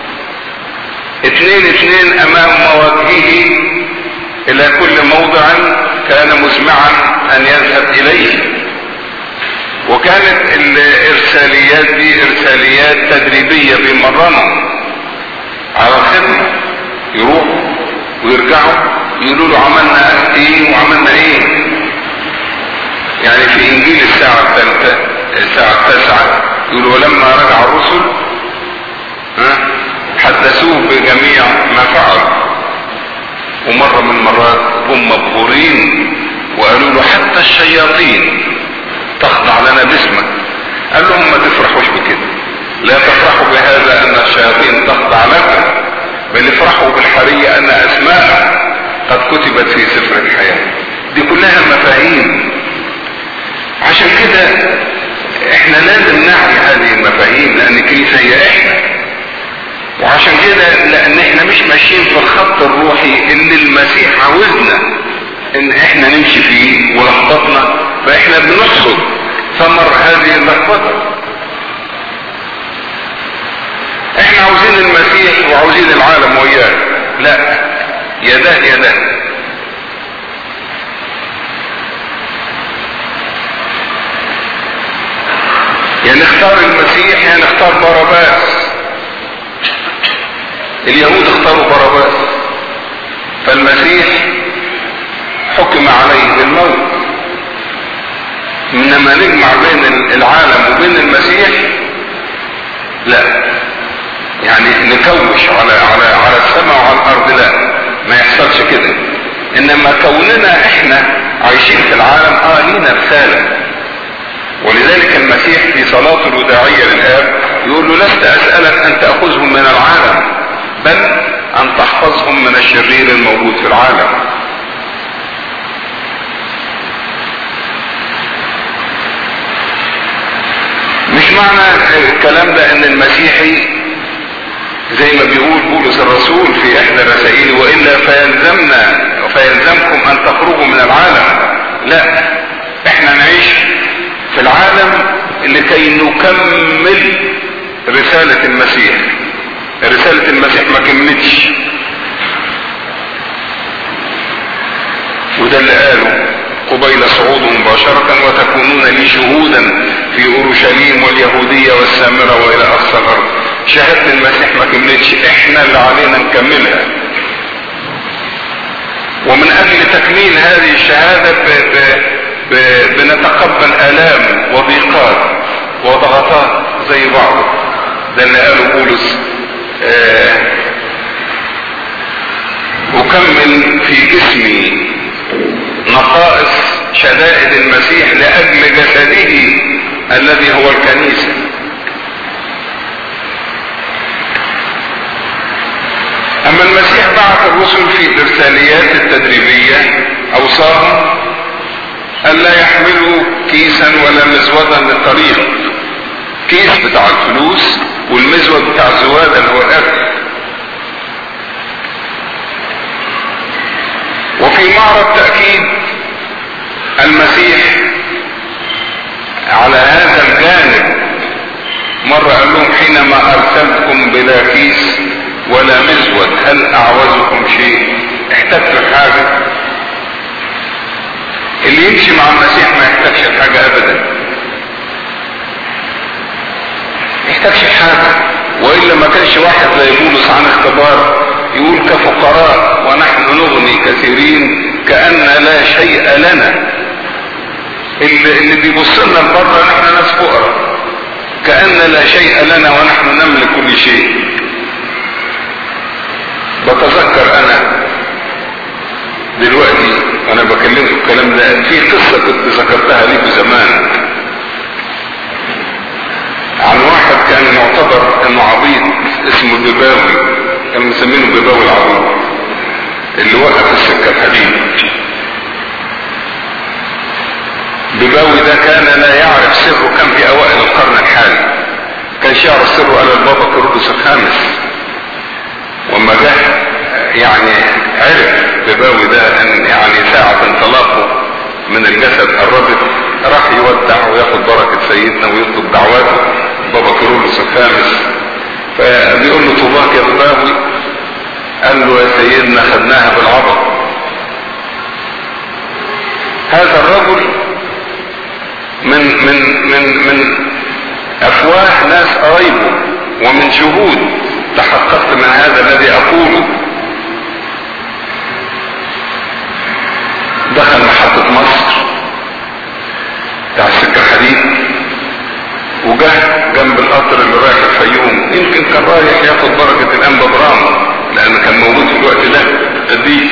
اثنين اثنين امام مواجهه الى كل موضع كان مزمعا ان يذهب اليه وكانت الارساليات دي ارساليات تدريبية بيمرنوا على الخدمة يروحوا ويرجعوا يقولوا له عملنا ايه وعملنا ايه يعني في انجيل الساعة الثالثة الساعة التاسعة يقولوا ولما رجع الرسل ها حدثوه بجميع ما فعل ومرة من المرات هم مبهورين وقالوا له حتى الشياطين تخضع لنا باسمك قال لهم ما تفرحوش بكده لا تفرحوا بهذا ان الشياطين تخضع لكم بل افرحوا بالحرية ان اسماء قد كتبت في سفر الحياة دي كلها مفاهيم عشان كده احنا لازم نعي هذه المفاهيم لان الكنيسة هي احنا وعشان كده لان احنا مش ماشيين في الخط الروحي اللي المسيح عاوزنا ان احنا نمشي فيه ولخبطنا فاحنا بنحصد ثمر هذه اللخبطه احنا عاوزين المسيح وعاوزين العالم وياه لا يا ده يا ده يا نختار المسيح يا نختار باراباس اليهود اختاروا باراباس فالمسيح حكم عليه بالموت انما نجمع بين العالم وبين المسيح لا يعني نكوش على على على السماء وعلى الارض لا ما يحصلش كده انما كوننا احنا عايشين في العالم اه لينا رساله ولذلك المسيح في صلاته الوداعيه للاب يقول له لست اسالك ان تاخذهم من العالم بل ان تحفظهم من الشرير الموجود في العالم مش معنى الكلام ده ان المسيحي زي ما بيقول بولس الرسول في احدى رسائله والا فيلزمنا فيلزمكم ان تخرجوا من العالم لا احنا نعيش في العالم لكي نكمل رسالة المسيح رسالة المسيح ما كملتش وده اللي قاله قبيل صعوده مباشرة وتكونون لي شهودا في اورشليم واليهودية والسامرة والى اقصى الارض شهادة المسيح ما كملتش احنا اللي علينا نكملها ومن اجل تكميل هذه الشهادة ب ب ب بنتقبل الام وضيقات وضغطات زي بعض ده اللي قاله بولس آه اكمل في جسمي نقائص شدائد المسيح لاجل جسده الذي هو الكنيسه اما المسيح بعث الرسل في الارساليات التدريبيه اوصاهم الا يحملوا كيسا ولا مزودا للطريق كيس بتاع الفلوس والمزود بتاع الزواد اللي هو الاكل وفي معرض تأكيد المسيح على هذا الجانب مرة قال لهم حينما ارسلتكم بلا كيس ولا مزود هل اعوزكم شيء احتجتوا حاجة اللي يمشي مع المسيح ما يحتاجش حاجة ابدا يحتاجش حاجة والا ما كانش واحد زي بولس عن اختبار يقول كفقراء ونحن نغني كثيرين كأن لا شيء لنا اللي, اللي بيبص لنا لبره نحن ناس فقراء كأن لا شيء لنا ونحن نملك كل شيء بتذكر انا دلوقتي وانا بكلمكم الكلام ده في قصة كنت ذكرتها ليكم زمان عن واحد كان يعتبر انه عبيط اسمه البباوي كانوا مسمينه البباوي العبيط اللي وقف السكة الحديد بباوي ده كان لا يعرف سره كان في اوائل القرن الحالي كانش يعرف سره على البابا كرودس الخامس وما جه يعني عرف بباوي ده ان يعني ساعة انطلاقه من الجسد قربت راح يودع وياخد بركة سيدنا ويطلب دعواته بابا كرولوس الخامس فبيقول له طوباك يا بباوي قال له يا سيدنا خدناها بالعبط هذا الرجل من من من من افواه ناس قرايبه ومن شهود تحققت من هذا الذي اقوله دخل محطة مصر بتاع السكة الحديد وجه جنب القطر اللي رايح الفيوم يمكن كان رايح ياخد بركة الانبا برام لان كان موجود في الوقت ده قديس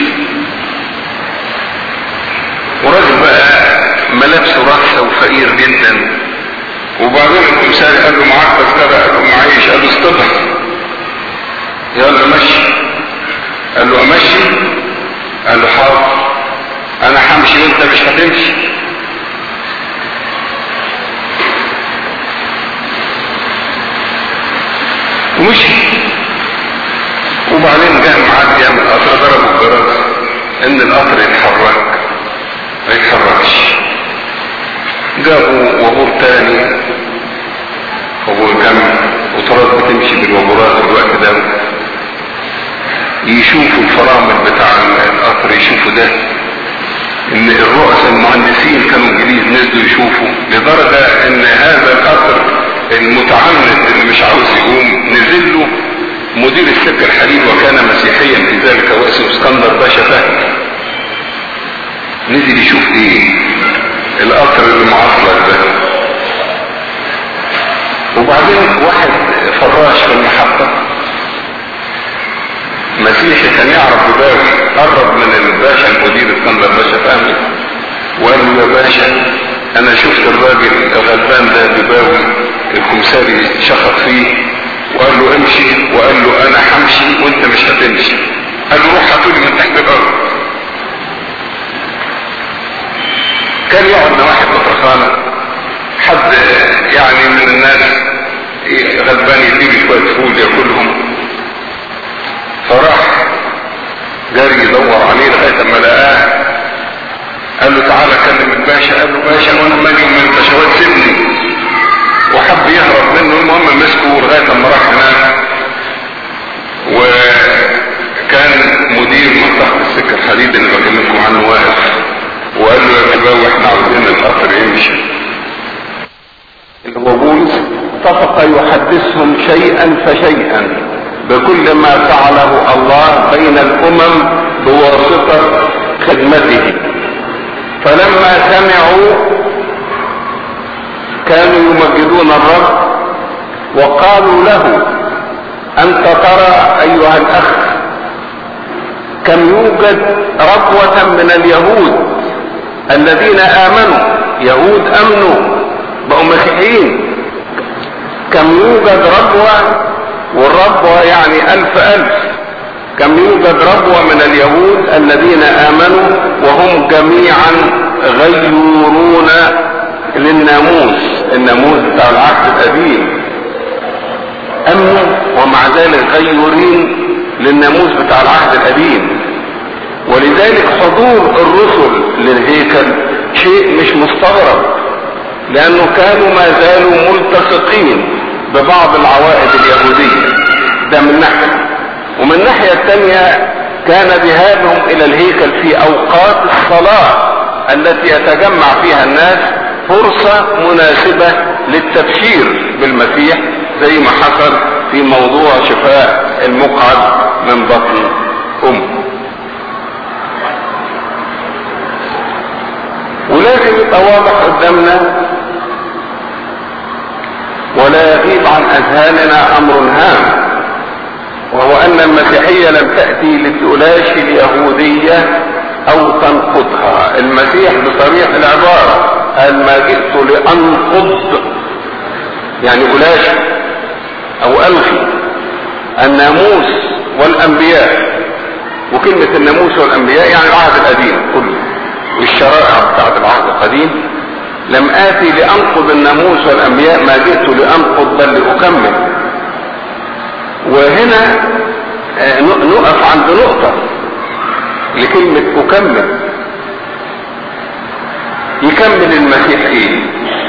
وراجل بقى ملابسه رخصة وفقير جدا وبعدين الكمساري قال له معاك تذكرة قال له معيش قال له اصطبح يلا مشي قال له امشي قال له حاضر انا همشي وانت مش هتمشي ومشي وبعدين جاء معدي يعمل قطر ضربوا الجرس ان القطر يتحرك ما يتحركش جابوا وابور تاني وابور جنب وطرات بتمشي بالوابورات الوقت ده يشوفوا الفرامل بتاع القطر يشوفوا ده ان الرؤساء المهندسين كانوا انجليز نزلوا يشوفوا لدرجة ان هذا القطر المتعنت اللي مش عاوز يقوم نزل له مدير السكة الحديد وكان مسيحيا في ذلك واسمه اسكندر باشا فهمي نزل يشوف ايه القطر اللي معصلك ده وبعدين واحد فراش في المحطة مسيحي كان يعرف يباوي قرب من الباشا المدير اسكندر باشا فهمي وقال له يا باشا انا شفت الراجل الغلبان ده بيباوي الكمساري شخط فيه وقال له امشي وقال له انا همشي وانت مش هتمشي قال له روح هاتولي من تحت الارض كان يقعد واحد مطرخانة حد يعني من الناس غلبان يديله شوية فول ياكلهم فراح جاري يدور عليه لغاية ما لقاه قال له تعالى كلم الباشا قال له باشا وانا مالي من البشوات سيبني وحب يهرب منه المهم مسكه لغاية لما راح هناك وكان مدير منطقة السكة الحديد اللي بكلمكم عنه واقف وقال له يا شباب احنا عاوزين القطر يمشي اللي هو بولس اتفق يحدثهم شيئا فشيئا بكل ما فعله الله بين الامم بواسطة خدمته فلما سمعوا كانوا يمجدون الرب وقالوا له انت ترى ايها الاخ كم يوجد ربوة من اليهود الذين امنوا يهود امنوا بقوا مسيحيين كم يوجد ربوة والربوة يعني الف الف كم يوجد ربوة من اليهود الذين امنوا وهم جميعا غيورون للناموس الناموس بتاع العهد القديم امنوا ومع ذلك غيورين للناموس بتاع العهد القديم ولذلك حضور الرسل للهيكل شيء مش مستغرب لانه كانوا ما زالوا ملتصقين ببعض العوائد اليهودية ده من ناحية ومن الناحية الثانية كان ذهابهم الى الهيكل في اوقات الصلاة التي يتجمع فيها الناس فرصة مناسبة للتبشير بالمسيح زي ما حصل في موضوع شفاء المقعد من بطن امه ولازم يبقى واضح قدامنا ولا يغيب عن اذهاننا امر هام وهو ان المسيحية لم تأتي لتلاشي اليهودية او تنقضها المسيح بصريح العبارة قال ما جئت لانقض يعني الاشي او الغي الناموس والانبياء وكلمة الناموس والانبياء يعني العهد القديم كله والشرائع بتاعت العهد القديم لم آتي لأنقض الناموس والأنبياء ما جئت لأنقض بل لأكمل وهنا نقف عند نقطة لكلمة أكمل يكمل المسيح ايه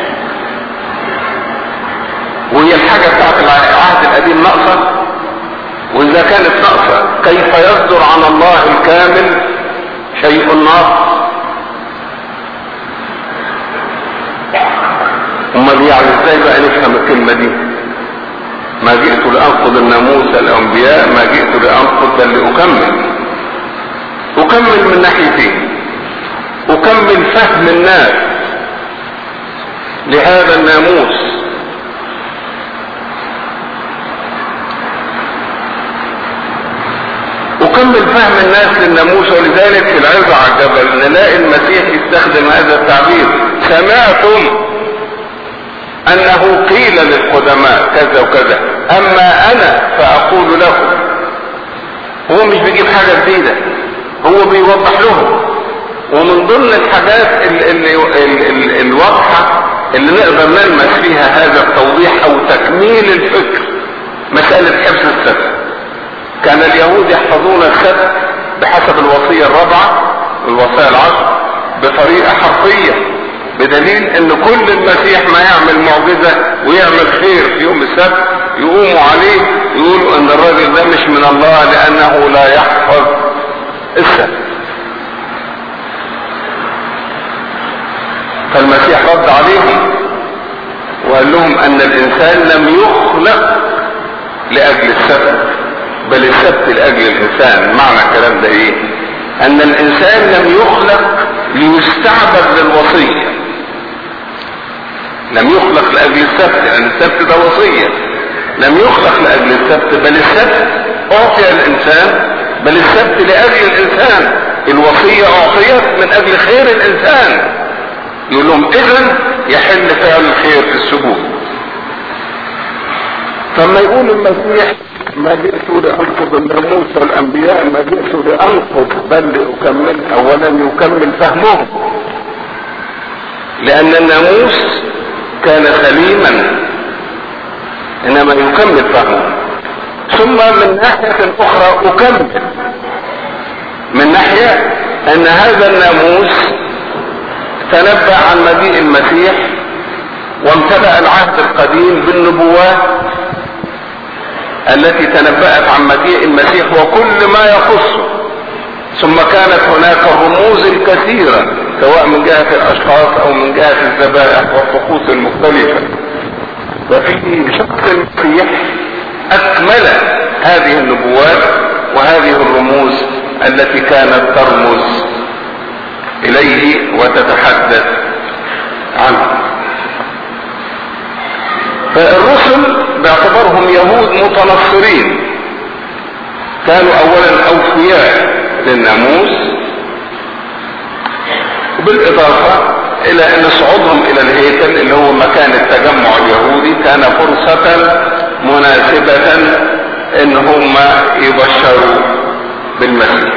وهي الحاجة بتاعت العهد القديم ناقصة واذا كانت ناقصة كيف يصدر عن الله الكامل شيء ناقص امال يعني ازاي بقى نفهم الكلمة دي ما جئت لانقض الناموس الانبياء ما جئت لانقض بل لاكمل اكمل من ناحيتين اكمل فهم الناس لهذا الناموس اكمل فهم الناس للناموس ولذلك في العظة على الجبل نلاقي المسيح يستخدم هذا التعبير سمعتم انه قيل للقدماء كذا وكذا اما انا فاقول لكم هو مش بيجيب حاجة جديدة هو بيوضح لهم ومن ضمن الحاجات الواضحة اللي نقدر نلمس فيها هذا التوضيح او تكميل الفكر مسألة حفظ السفر كان كان اليهود يحفظون السبت بحسب الوصية الرابعة الوصايا العشر بطريقة حرفية بدليل ان كل المسيح ما يعمل معجزة ويعمل خير في يوم السبت يقوموا عليه يقولوا ان الراجل ده مش من الله لانه لا يحفظ السبت فالمسيح رد عليهم وقال لهم ان الانسان لم يخلق لاجل السبت بل السبت لاجل الانسان معنى الكلام ده ايه ان الانسان لم يخلق ليستعبد للوصية لم يخلق لاجل السبت لان السبت ده وصية لم يخلق لاجل السبت بل السبت اعطي الانسان بل السبت لاجل الانسان الوصية اعطيت من اجل خير الانسان يقول لهم اذا يحل فعل الخير في السبوت فما يقول المسيح ما جئت لانقض الناموس والانبياء ما جئت لانقض بل لاكمل اولا يكمل فهمهم لان الناموس كان سليما انما يكمل فهمه ثم من ناحية اخرى اكمل من ناحية ان هذا الناموس تنبأ عن مجيء المسيح وامتلأ العهد القديم بالنبوات التي تنبأت عن مجيء المسيح وكل ما يخصه ثم كانت هناك الرموز الكثيرة سواء من جهة الأشخاص أو من جهة الذبائح والطقوس المختلفة وفي شخص المسيح أكمل هذه النبوات وهذه الرموز التي كانت ترمز إليه وتتحدث عنه فالرسل باعتبارهم يهود متنصرين كانوا اولا اوفياء للناموس وبالاضافة الى ان صعودهم الى الهيكل اللي هو مكان التجمع اليهودي كان فرصة مناسبة ان هم يبشروا بالمسيح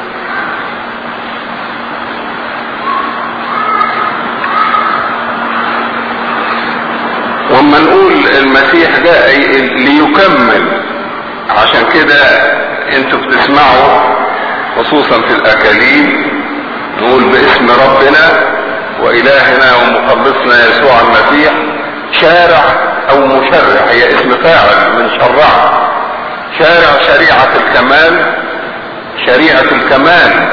واما نقول المسيح جاء ليكمل عشان كده انتوا بتسمعوا خصوصا في الاكاليل نقول باسم ربنا والهنا ومخلصنا يسوع المسيح شارع او مشرع هي اسم فاعل من شرع شارع شريعة الكمال شريعة الكمال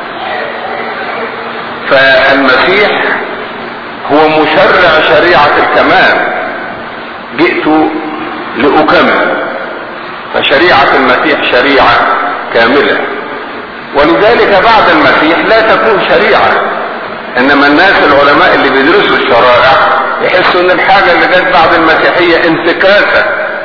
فالمسيح هو مشرع شريعة الكمال جئت لأكمل فشريعة المسيح شريعة كاملة ولذلك بعد المسيح لا تكون شريعة انما الناس العلماء اللي بيدرسوا الشرائع يحسوا ان الحاجة اللي جت بعد المسيحية انتكاسة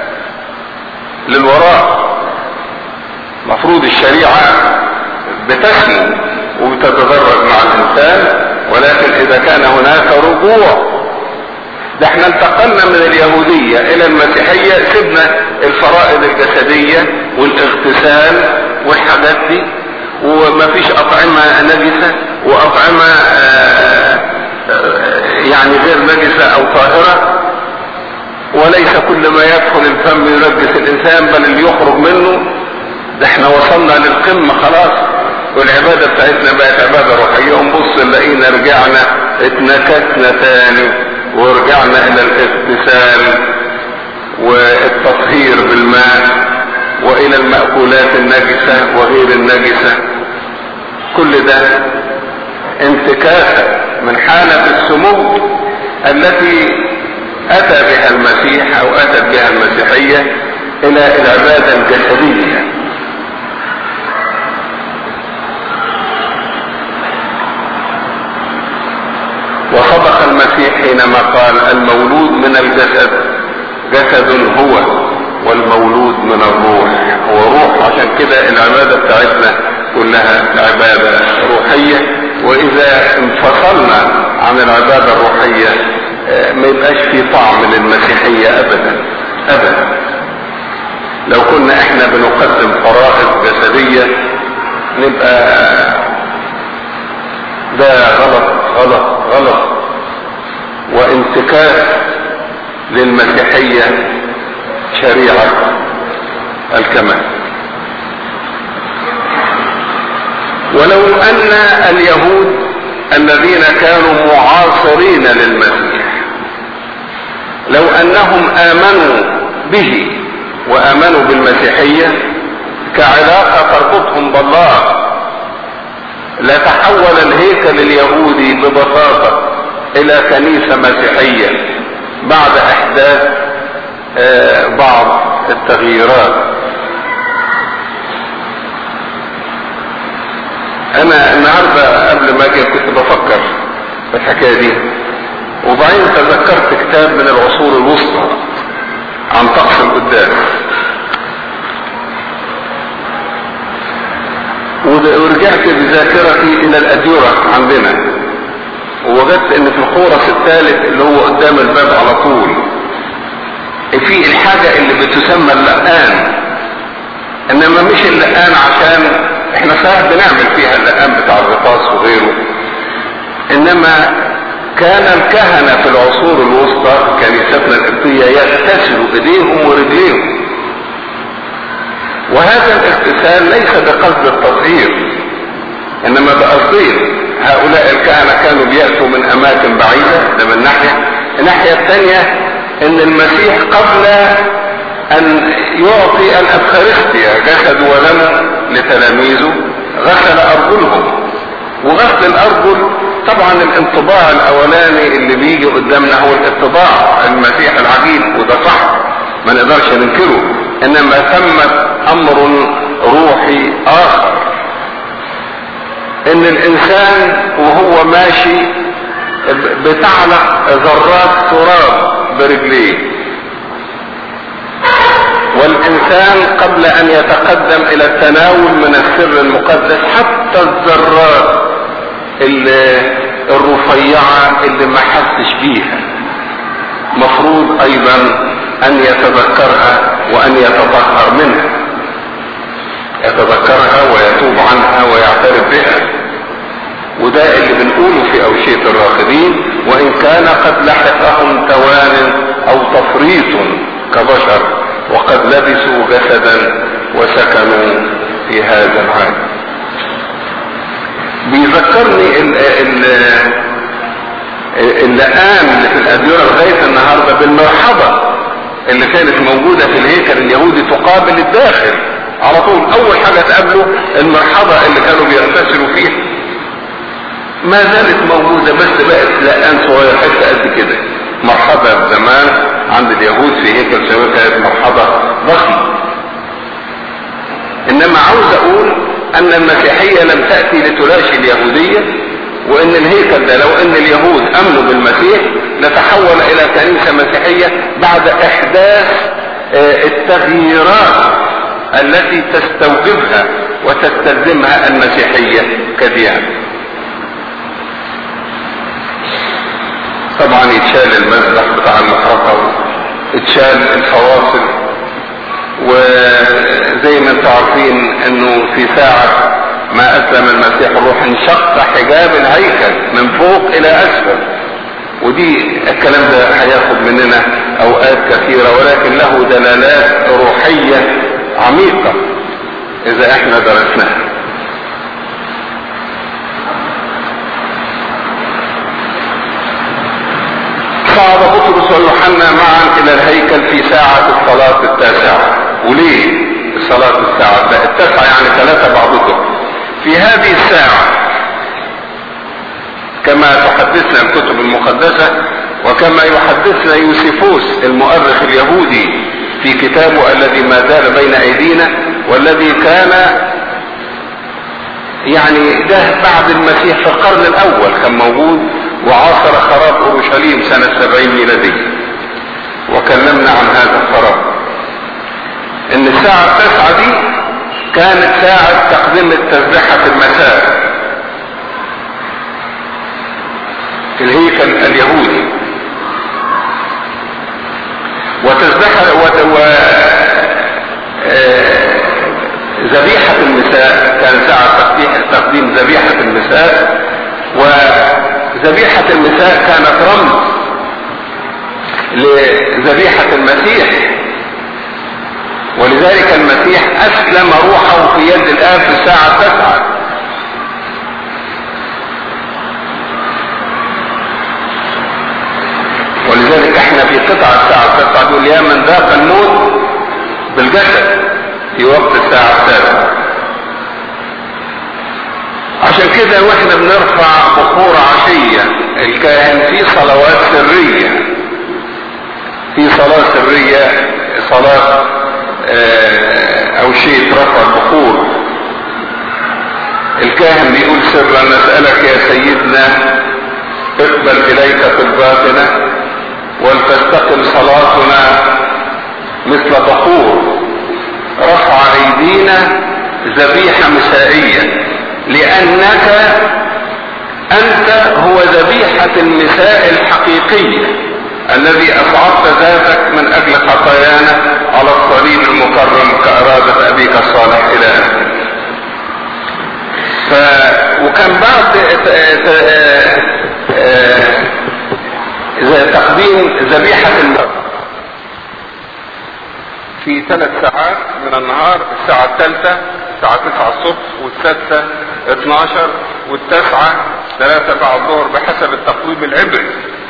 للوراء مفروض الشريعة بتسمو وبتتدرج مع الانسان ولكن اذا كان هناك رجوع ده احنا انتقلنا من اليهودية الى المسيحية سيبنا الفرائض الجسدية والاغتسال والحاجات دي ومفيش اطعمة نجسة واطعمة آآ آآ يعني غير نجسة او طاهرة وليس كل ما يدخل الفم ينجس الانسان بل اللي يخرج منه ده احنا وصلنا للقمة خلاص والعبادة بتاعتنا بقت عبادة روحية ونبص نلاقينا رجعنا اتنكسنا تاني ورجعنا الى الاغتسال والتطهير بالماء والى المأكولات النجسة وغير النجسة كل ده انتكاسة من حالة السمو التي اتى بها المسيح او اتت بها المسيحية الى العبادة الجسدية وصدق المسيح حينما قال المولود من الجسد جسد هو والمولود من الروح هو روح عشان كده العبادة بتاعتنا كلها عبادة روحية واذا انفصلنا عن العبادة الروحية ما يبقاش في طعم للمسيحية ابدا ابدا لو كنا احنا بنقدم فرائض جسدية نبقى ده غلط غلط غلط وانتكاس للمسيحية شريعة الكمال ولو ان اليهود الذين كانوا معاصرين للمسيح لو انهم امنوا به وامنوا بالمسيحيه كعلاقه تربطهم بالله لتحول الهيكل اليهودي ببساطه الى كنيسه مسيحيه بعد احداث آه بعض التغييرات انا النهارده قبل ما اجي كنت بفكر في الحكايه دي وبعدين تذكرت كتاب من العصور الوسطى عن طقس القداس ورجعت بذاكرتي الى الاديره عندنا ووجدت ان في الخورس الثالث اللي هو قدام الباب على طول في الحاجة اللي بتسمى اللقان انما مش اللقان عشان احنا صحيح بنعمل فيها اللقان بتاع الرقاص وغيره انما كان الكهنة في العصور الوسطى كنيستنا القبطية يغتسلوا ايديهم ورجليهم وهذا الاغتسال ليس بقصد التطهير انما بقصدين هؤلاء الكهنة كانوا بيأتوا من اماكن بعيدة ده من ناحية الناحية الثانية ان المسيح قبل ان يعطي الافخارستيا جسد ولم لتلاميذه غسل ارجلهم وغسل الارجل طبعا الانطباع الاولاني اللي بيجي قدامنا هو الانطباع المسيح العجيب وده صح ما نقدرش ننكره انما ثمة امر روحي اخر ان الانسان وهو ماشي بتعلق ذرات تراب برجليه والانسان قبل ان يتقدم الى التناول من السر المقدس حتى الذرات الرفيعة اللي ما حسش بيها مفروض ايضا ان يتذكرها وان يتطهر منها يتذكرها ويتوب عنها ويعترف بها وده اللي بنقوله في أوشية الراقدين وإن كان قد لحقهم توان أو تفريط كبشر وقد لبسوا جسدا وسكنوا في هذا العالم بيذكرني ال ال اللقان اللي في الأديرة لغاية النهاردة بالمرحبة اللي كانت موجودة في الهيكل اليهودي تقابل الداخل على طول أول حاجة تقابله المرحبة اللي كانوا بيغتسلوا فيها ما زالت موجودة بس بقت لقان صغير حتة قد كده مرحبا زمان عند اليهود في هيكل سوية كانت مرحبا ضخمة انما عاوز اقول ان المسيحية لم تأتي لتلاشي اليهودية وان الهيكل ده لو ان اليهود امنوا بالمسيح لتحول الى كنيسة مسيحية بعد احداث التغييرات التي تستوجبها وتستلزمها المسيحية كديانة طبعا يتشال المذبح بتاع المحرقة اتشال الفواصل وزي ما انتم عارفين انه في ساعة ما اسلم المسيح الروح انشق حجاب الهيكل من فوق الى اسفل ودي الكلام ده هياخد مننا اوقات كثيرة ولكن له دلالات روحية عميقة اذا احنا درسناها صعد بطرس ويوحنا معا الى الهيكل في ساعة الصلاة التاسعة وليه الصلاة الساعة التاسعة يعني ثلاثة بعد الظهر في هذه الساعة كما تحدثنا الكتب المقدسة وكما يحدثنا يوسيفوس المؤرخ اليهودي في كتابه الذي ما زال بين ايدينا والذي كان يعني ده بعد المسيح في القرن الاول كان موجود وعاصر خراب اورشليم سنة سبعين ميلادية وكلمنا عن هذا الخراب ان الساعة التاسعة دي كانت ساعة تقديم تسبيحة المساء في الهيكل اليهودي وتسبيحة و... ذبيحة المساء كان ساعة تقديم ذبيحة المساء وذبيحة المساء كانت رمز لذبيحة المسيح ولذلك المسيح أسلم روحه في يد الآب في الساعة التاسعة اليمن ذاق الموت بالجسد في وقت الساعة السادسة عشان كده واحنا بنرفع بخور عشية الكاهن في صلوات سرية في صلاة سرية صلاة اه او شيء رفع البخور الكاهن بيقول سرا نسألك يا سيدنا اقبل اليك طلباتنا ولتستقم صلاتنا مثل بخور رفع ايدينا ذبيحة مسائية لانك انت هو ذبيحة المساء الحقيقية الذي اصعدت ذاتك من اجل خطايانا على الصليب المكرم كارادة ابيك الصالح الى اخره ف وكان بعد تقديم ذبيحة المرأة في ثلاث ساعات من النهار الساعة الثالثة الساعة 9 الصبح والسادسة 12 والتاسعة 3 بعد الظهر بحسب التقويم العبري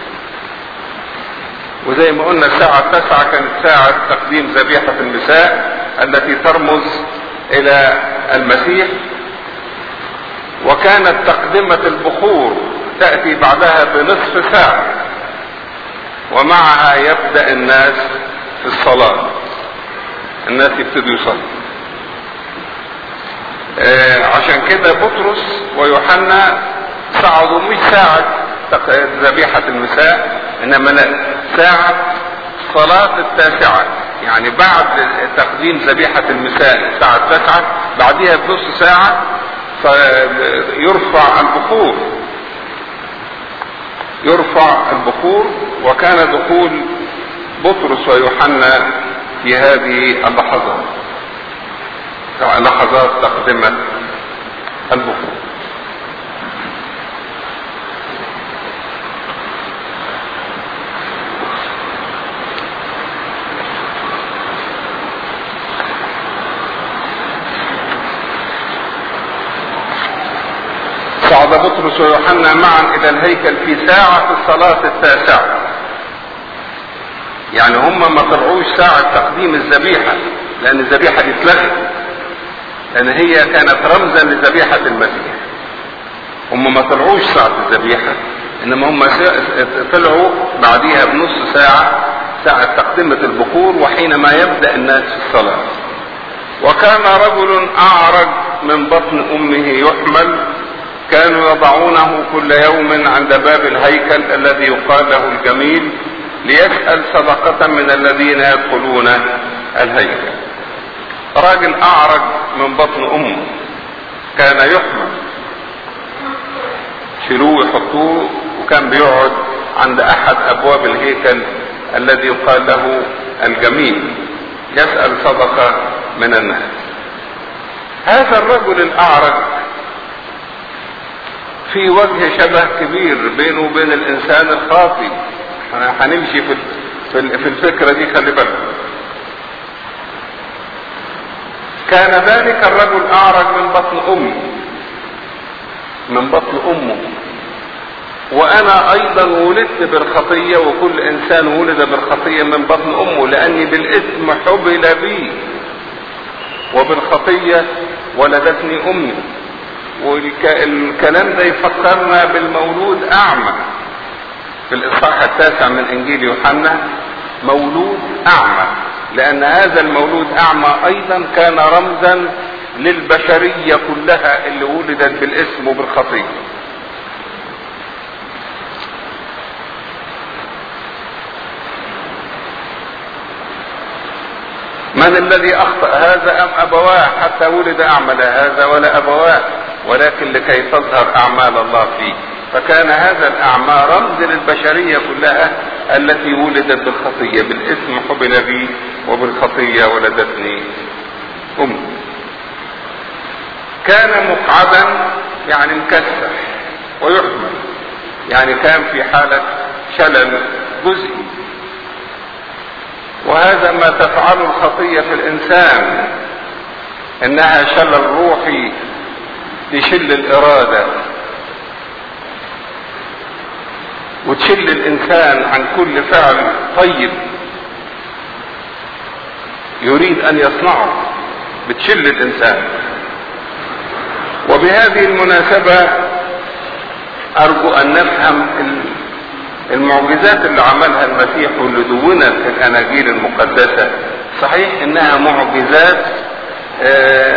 وزي ما قلنا الساعة التاسعة كانت ساعة تقديم ذبيحة المساء التي ترمز إلى المسيح وكانت تقدمة البخور تأتي بعدها بنصف ساعة ومعها يبدأ الناس في الصلاة الناس يبتدوا يصلوا آه عشان كده بطرس ويوحنا صعدوا مش ساعة ذبيحة المساء انما لا ساعة صلاة التاسعة يعني بعد تقديم ذبيحة المساء الساعة التاسعة بعدها بنص ساعة فيرفع البخور يرفع البخور وكان دخول بطرس ويوحنا في هذه اللحظات لحظات تقدمة البخور صعد بطرس ويوحنا معا الى الهيكل في ساعة الصلاة التاسعة يعني هم ما طلعوش ساعة تقديم الذبيحة لان الذبيحة دي اتلغت لان هي كانت رمزا لذبيحة المسيح هم ما طلعوش ساعة الذبيحة انما هم طلعوا بعديها بنص ساعة ساعة تقدمة البخور وحينما يبدأ الناس في الصلاة وكان رجل اعرج من بطن امه يحمل كانوا يضعونه كل يوم عند باب الهيكل الذي يقال له الجميل ليسأل صدقة من الذين يدخلون الهيكل راجل اعرج من بطن امه كان يحمل شيلوه يحطوه وكان بيقعد عند احد ابواب الهيكل الذي يقال له الجميل يسأل صدقة من الناس هذا الرجل الاعرج في وجه شبه كبير بينه وبين الانسان الخاطي احنا هنمشي في في الفكره دي خلي بالك كان ذلك الرجل اعرج من بطن امه من بطن امه وانا ايضا ولدت بالخطيه وكل انسان ولد بالخطيه من بطن امه لاني بالاثم حبل بي وبالخطيه ولدتني امي والكلام ده يفكرنا بالمولود اعمى في الاصحاح التاسع من انجيل يوحنا مولود اعمى لان هذا المولود اعمى ايضا كان رمزا للبشرية كلها اللي ولدت بالاسم وبالخطية من الذي اخطأ هذا ام ابواه حتى ولد اعمى لا هذا ولا ابواه ولكن لكي تظهر اعمال الله فيه فكان هذا الاعمى رمز للبشرية كلها التي ولدت بالخطية بالاسم حبل بي وبالخطية ولدتني امي كان مقعدا يعني مكسح ويحمل يعني كان في حالة شلل جزئي وهذا ما تفعله الخطية في الإنسان إنها شلل روحي تشل الإرادة وتشل الإنسان عن كل فعل طيب يريد ان يصنعه بتشل الانسان وبهذه المناسبة ارجو ان نفهم المعجزات اللي عملها المسيح واللي دونت في الاناجيل المقدسة صحيح انها معجزات آه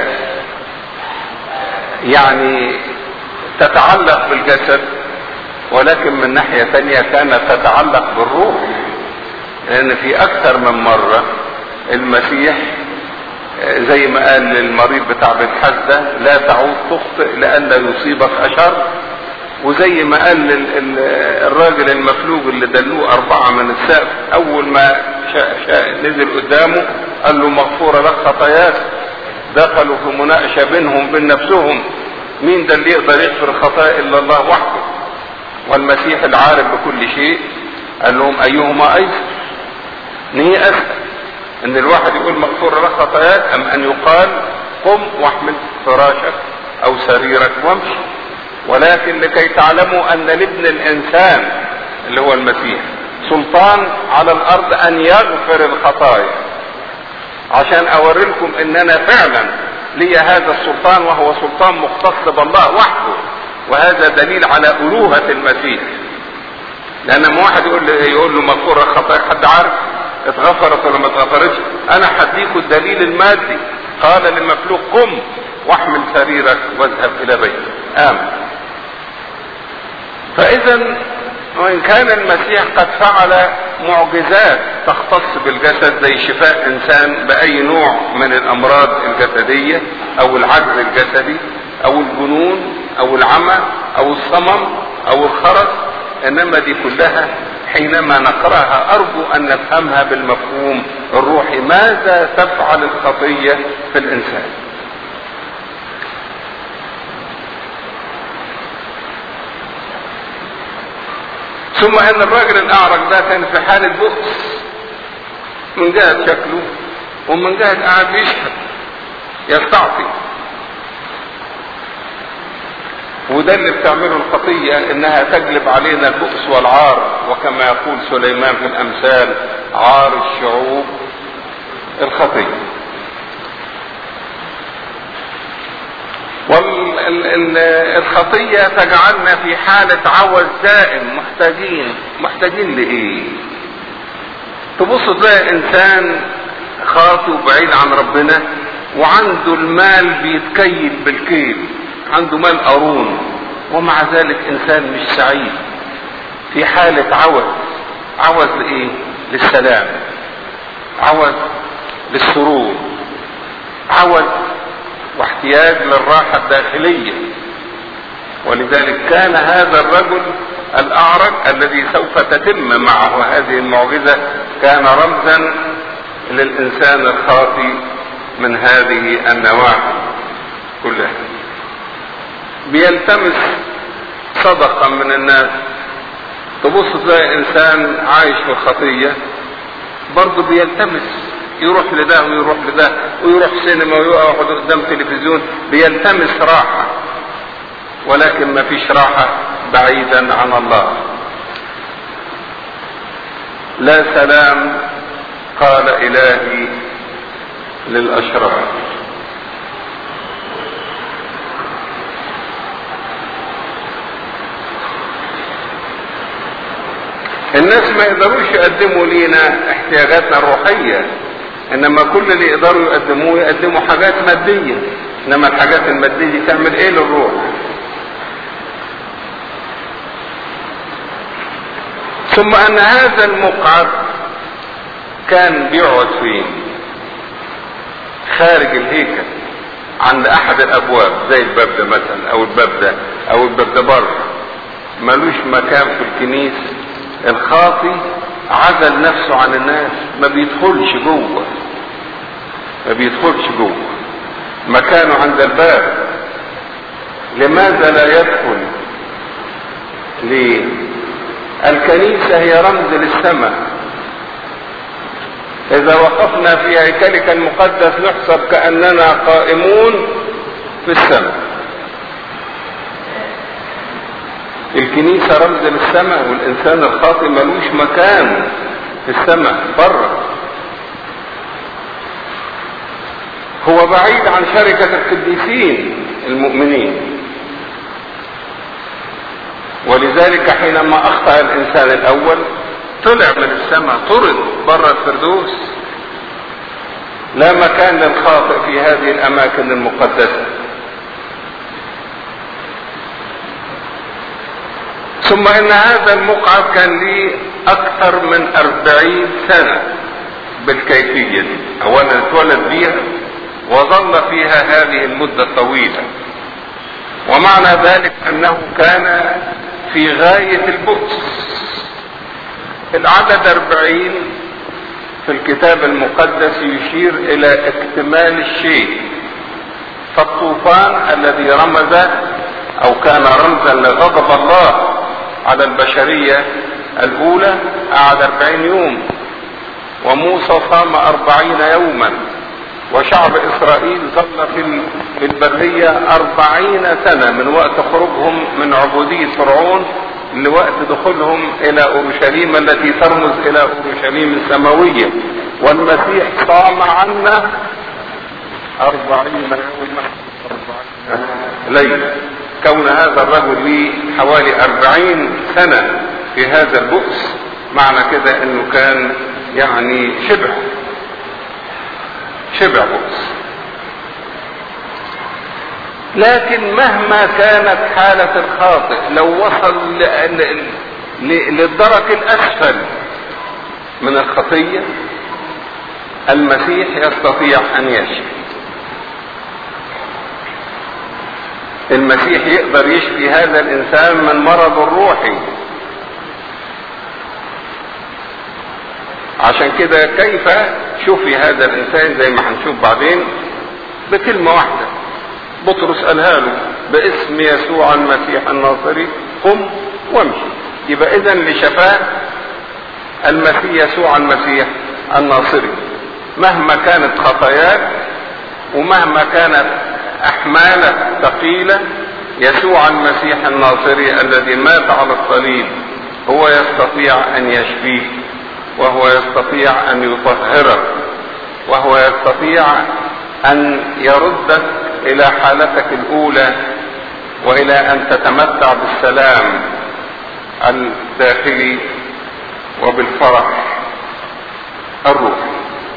يعني تتعلق بالجسد ولكن من ناحية ثانية كانت تتعلق بالروح لان في اكثر من مرة المسيح زي ما قال للمريض بتاع بيت حزة لا تعود تخطئ لئلا يصيبك اشر وزي ما قال الراجل المفلوج اللي دلوه اربعة من السقف اول ما شاء شاء نزل قدامه قال له مغفورة لك خطاياك دخلوا في مناقشة بينهم بين نفسهم مين ده اللي يقدر يغفر الخطايا الا الله وحده والمسيح العارف بكل شيء قال لهم ايهما ايسر نهي اسهل ان الواحد يقول مغفور لك خطاياك ام ان يقال قم واحمل فراشك او سريرك وامشي ولكن لكي تعلموا ان لابن الانسان اللي هو المسيح سلطان على الارض ان يغفر الخطايا عشان اوري لكم ان انا فعلا لي هذا السلطان وهو سلطان مختص بالله وحده وهذا دليل على الوهة المسيح لان لما واحد يقول له يقول له مغفور الخطايا حد عارف اتغفرت ولا ما اتغفرتش انا هديكوا الدليل المادي قال للمفلوق قم واحمل سريرك واذهب الى بيتك امن فاذا وان كان المسيح قد فعل معجزات تختص بالجسد زي شفاء انسان باي نوع من الامراض الجسديه او العجز الجسدي او الجنون او العمى او الصمم او الخرس انما دي كلها حينما نقراها ارجو ان نفهمها بالمفهوم الروحي ماذا تفعل الخطيه في الانسان ثم ان الراجل الاعرج ده كان في حالة بؤس من جهة شكله ومن جهة قاعد بيشهد يستعطي وده اللي بتعمله الخطية انها تجلب علينا البؤس والعار وكما يقول سليمان في الامثال عار الشعوب الخطية والخطية تجعلنا في حالة عوز دائم محتاجين محتاجين لإيه تبص تلاقي إنسان خاطي وبعيد عن ربنا وعنده المال بيتكيل بالكيل عنده مال قارون ومع ذلك إنسان مش سعيد في حالة عوز عوز لإيه للسلام عوز للسرور عوز واحتياج للراحة الداخلية ولذلك كان هذا الرجل الأعرج الذي سوف تتم معه هذه المعجزة كان رمزا للإنسان الخاطي من هذه النواحي كلها بيلتمس صدقة من الناس تبص تلاقي إنسان عايش في الخطية برضه بيلتمس يروح لده ويروح لده ويروح سينما ويقعد قدام تلفزيون بيلتمس راحة ولكن ما فيش راحة بعيدا عن الله لا سلام قال إلهي للأشرار الناس ما يقدروش يقدموا لينا احتياجاتنا الروحية انما كل اللي يقدروا يقدموه يقدموا حاجات مادية انما الحاجات المادية دي تعمل ايه للروح ثم ان هذا المقعد كان بيقعد فين خارج الهيكل عند احد الابواب زي الباب ده مثلا او الباب ده او الباب ده بره ملوش مكان في الكنيسه الخاطي عزل نفسه عن الناس ما بيدخلش جوه ما بيدخلش جوه مكانه عند الباب لماذا لا يدخل ليه الكنيسة هي رمز للسماء إذا وقفنا في هيكلك المقدس نحسب كأننا قائمون في السماء الكنيسة رمز للسماء والإنسان الخاطئ ملوش مكان في السماء بره هو بعيد عن شركة القديسين المؤمنين ولذلك حينما اخطأ الانسان الاول طلع من السماء طرد بره الفردوس لا مكان للخاطئ في هذه الاماكن المقدسه ثم ان هذا المقعد كان لي اكثر من اربعين سنة بالكيفية دي اولا اتولد بيها وظل فيها هذه المدة الطويلة ومعنى ذلك انه كان في غاية البؤس العدد اربعين في الكتاب المقدس يشير الى اكتمال الشيء فالطوفان الذي رمز او كان رمزا لغضب الله على البشرية الاولى قعد اربعين يوم وموسى صام اربعين يوما وشعب اسرائيل ظل في البرية اربعين سنة من وقت خروجهم من عبودية فرعون لوقت دخولهم الى اورشليم التي ترمز الى اورشليم السماوية والمسيح صام عنا اربعين يوما ليلة كون هذا الرجل لي حوالي أربعين سنة في هذا البؤس معنى كده انه كان يعني شبع شبع بؤس لكن مهما كانت حالة الخاطئ لو وصل للدرك الأسفل من الخطية المسيح يستطيع أن يشفي المسيح يقدر يشفي هذا الانسان من مرض الروحي عشان كده كيف شفي هذا الانسان زي ما هنشوف بعدين بكلمة واحدة بطرس قالها له باسم يسوع المسيح الناصري قم وامشي يبقى اذا لشفاء المسيح يسوع المسيح الناصري مهما كانت خطاياك ومهما كانت احمالك ثقيلة يسوع المسيح الناصري الذي مات على الصليب هو يستطيع ان يشفيك وهو يستطيع ان يطهرك وهو يستطيع ان يردك الى حالتك الاولى والى ان تتمتع بالسلام الداخلي وبالفرح الروحي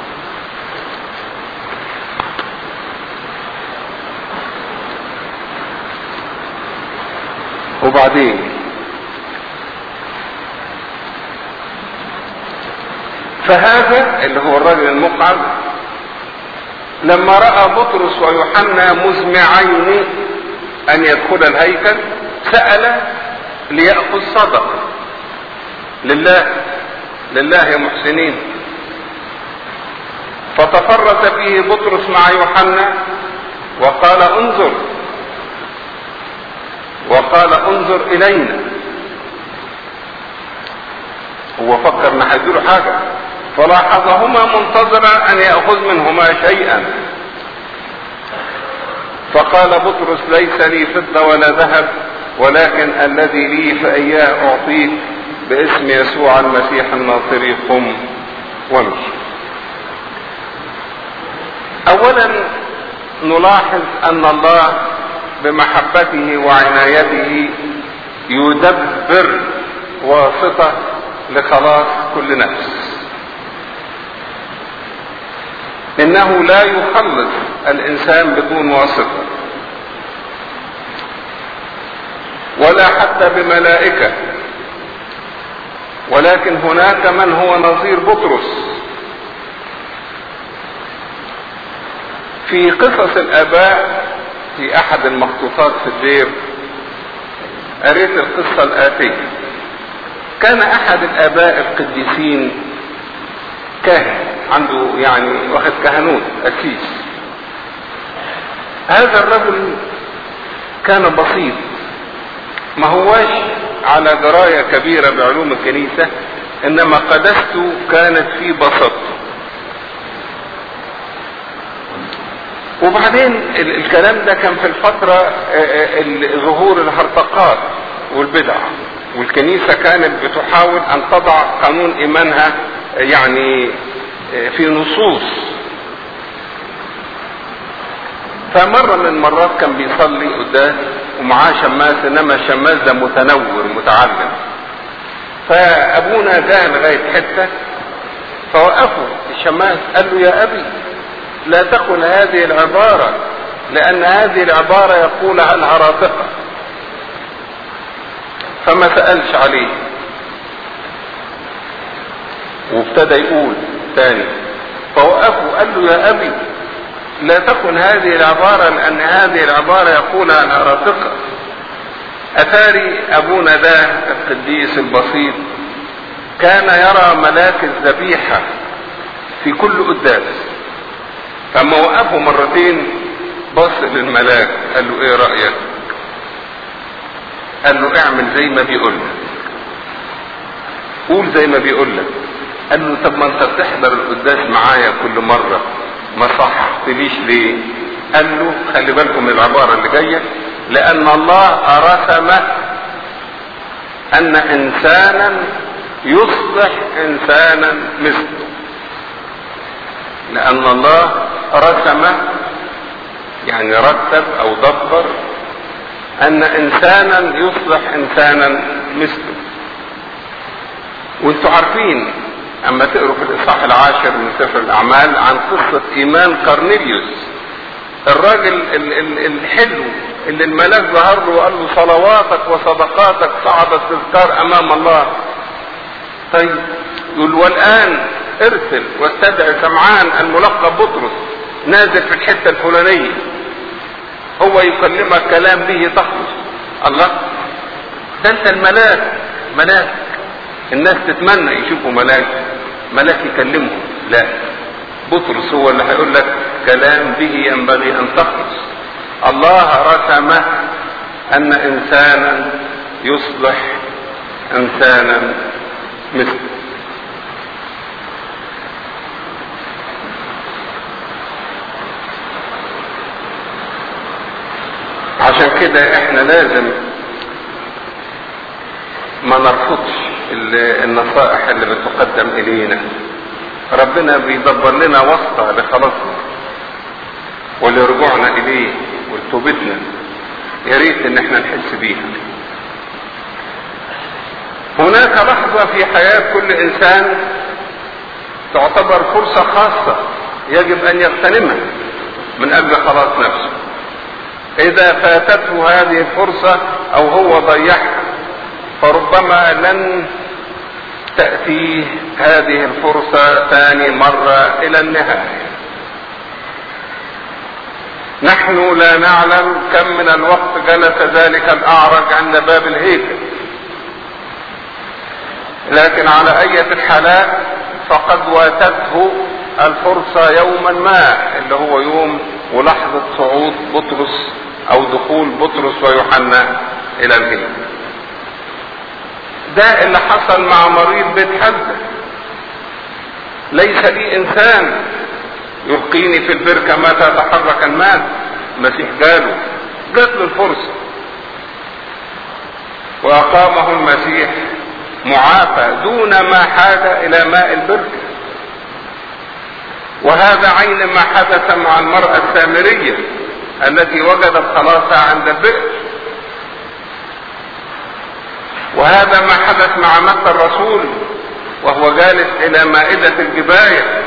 وبعدين فهذا اللي هو الرجل المقعد لما راى بطرس ويوحنا مزمعين ان يدخل الهيكل سال لياخذ صدقه لله لله يا محسنين فتفرس فيه بطرس مع يوحنا وقال انظر وقال انظر الينا هو فكر ان هيديله حاجه فلاحظهما منتظرا ان ياخذ منهما شيئا فقال بطرس ليس لي فضه ولا ذهب ولكن الذي لي فاياه اعطيك باسم يسوع المسيح الناصري قم وامشي اولا نلاحظ ان الله بمحبته وعنايته يدبر واسطة لخلاص كل نفس انه لا يخلص الانسان بدون واسطة ولا حتى بملائكة ولكن هناك من هو نظير بطرس في قصص الاباء في احد المخطوطات في الدير قريت القصة الاتية كان احد الاباء القديسين كاهن عنده يعني واخد كهنوت اكيس هذا الرجل كان بسيط ما هواش على دراية كبيرة بعلوم الكنيسة انما قدسته كانت في بساطته وبعدين الكلام ده كان في الفترة ظهور الهرطقات والبدع والكنيسة كانت بتحاول ان تضع قانون ايمانها يعني في نصوص فمرة من المرات كان بيصلي قدام ومعاه شماس انما الشماس ده متنور متعلم فابونا جاء لغاية حتة فوقفوا الشماس قال له يا ابي لا تقل هذه العبارة لان هذه العبارة يقول عنها رافقة فما سألش عليه وابتدى يقول تاني فوقفه قال له يا ابي لا تكن هذه العبارة لان هذه العبارة يقول عنها رافقة اتاري ابونا ده القديس البسيط كان يرى ملاك الذبيحة في كل قداس فما وقفه مرتين بص للملاك قال له ايه رأيك قال له اعمل زي ما بيقول لك قول زي ما بيقول لك قال له طب ما انت بتحضر القداس معايا كل مرة ما صححتليش ليه قال له خلي بالكم من العبارة اللي جاية لان الله رسم ان انسانا يصلح انسانا مثله لان الله رسم يعني رتب او دبر ان انسانا يصلح انسانا مثله وانتوا عارفين اما تقروا في الاصحاح العاشر من سفر الاعمال عن قصة ايمان قرنيليوس الراجل ال ال الحلو اللي الملاك ظهر له وقال له صلواتك وصدقاتك صعدت تذكار امام الله طيب يقول والان ارسل واستدعي سمعان الملقب بطرس نازل في الحتة الفلانية هو يكلمك كلام به تخلص الله ده انت الملاك ملاك الناس تتمنى يشوفوا ملاك ملاك يكلمهم لا بطرس هو اللي هيقول لك كلام به ينبغي ان تخلص الله رسم ان انسانا يصلح انسانا مثله عشان كده احنا لازم ما نرفضش النصائح اللي بتقدم الينا ربنا بيدبر لنا واسطة لخلاصنا ولرجوعنا اليه ولتوبتنا يا ريت ان احنا نحس بيها هناك لحظة في حياة كل انسان تعتبر فرصة خاصة يجب ان يغتنمها من اجل خلاص نفسه اذا فاتته هذه الفرصة او هو ضيعها فربما لن تأتيه هذه الفرصة ثاني مرة إلى النهاية نحن لا نعلم كم من الوقت جلس ذلك الأعرج عند باب الهيكل لكن على أية الحالات فقد واتته الفرصة يوما ما اللي هو يوم ولحظة صعود بطرس أو دخول بطرس ويوحنا إلى الهيكل ده اللي حصل مع مريض بيت حزة ليس لي انسان يلقيني في البركة متى تحرك الماء المسيح جاله جات له الفرصة واقامه المسيح معافى دون ما حاجة الى ماء البركة وهذا عين ما حدث مع المرأة السامرية التي وجدت خلاصها عند البئر وهذا ما حدث مع مكة الرسول وهو جالس الى مائدة الجباية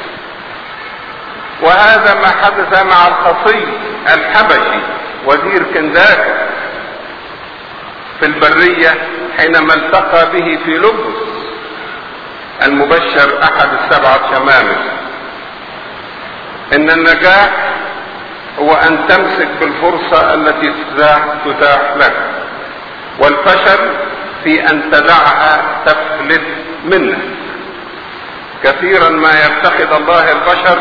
وهذا ما حدث مع الخصي الحبشي وزير كنداكا في البرية حينما التقى به في لبس المبشر احد السبعة شمامل ان النجاح هو ان تمسك بالفرصة التي تتاح لك والفشل في ان تدعها تفلت منك كثيرا ما يفتقد الله البشر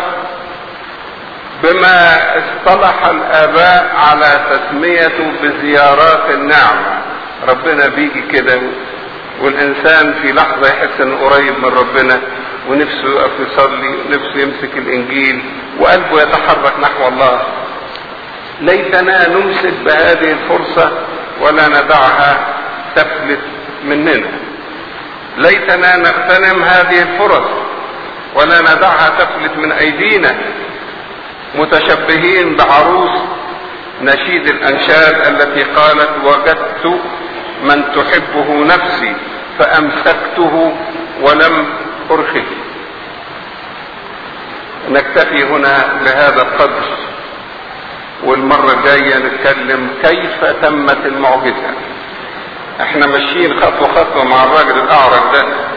بما اصطلح الاباء على تسميته بزيارات النعمة ربنا بيجي كده والانسان في لحظة يحس انه قريب من ربنا ونفسه يقف يصلي ونفسه يمسك الانجيل وقلبه يتحرك نحو الله ليتنا نمسك بهذه الفرصة ولا ندعها تفلت مننا ليتنا نغتنم هذه الفرص ولا ندعها تفلت من ايدينا متشبهين بعروس نشيد الانشاد التي قالت وجدت من تحبه نفسي فامسكته ولم ارخه نكتفي هنا بهذا القدر والمرة الجاية نتكلم كيف تمت المعجزة احنا ماشيين خطوة خطوة مع الراجل الاعرج ده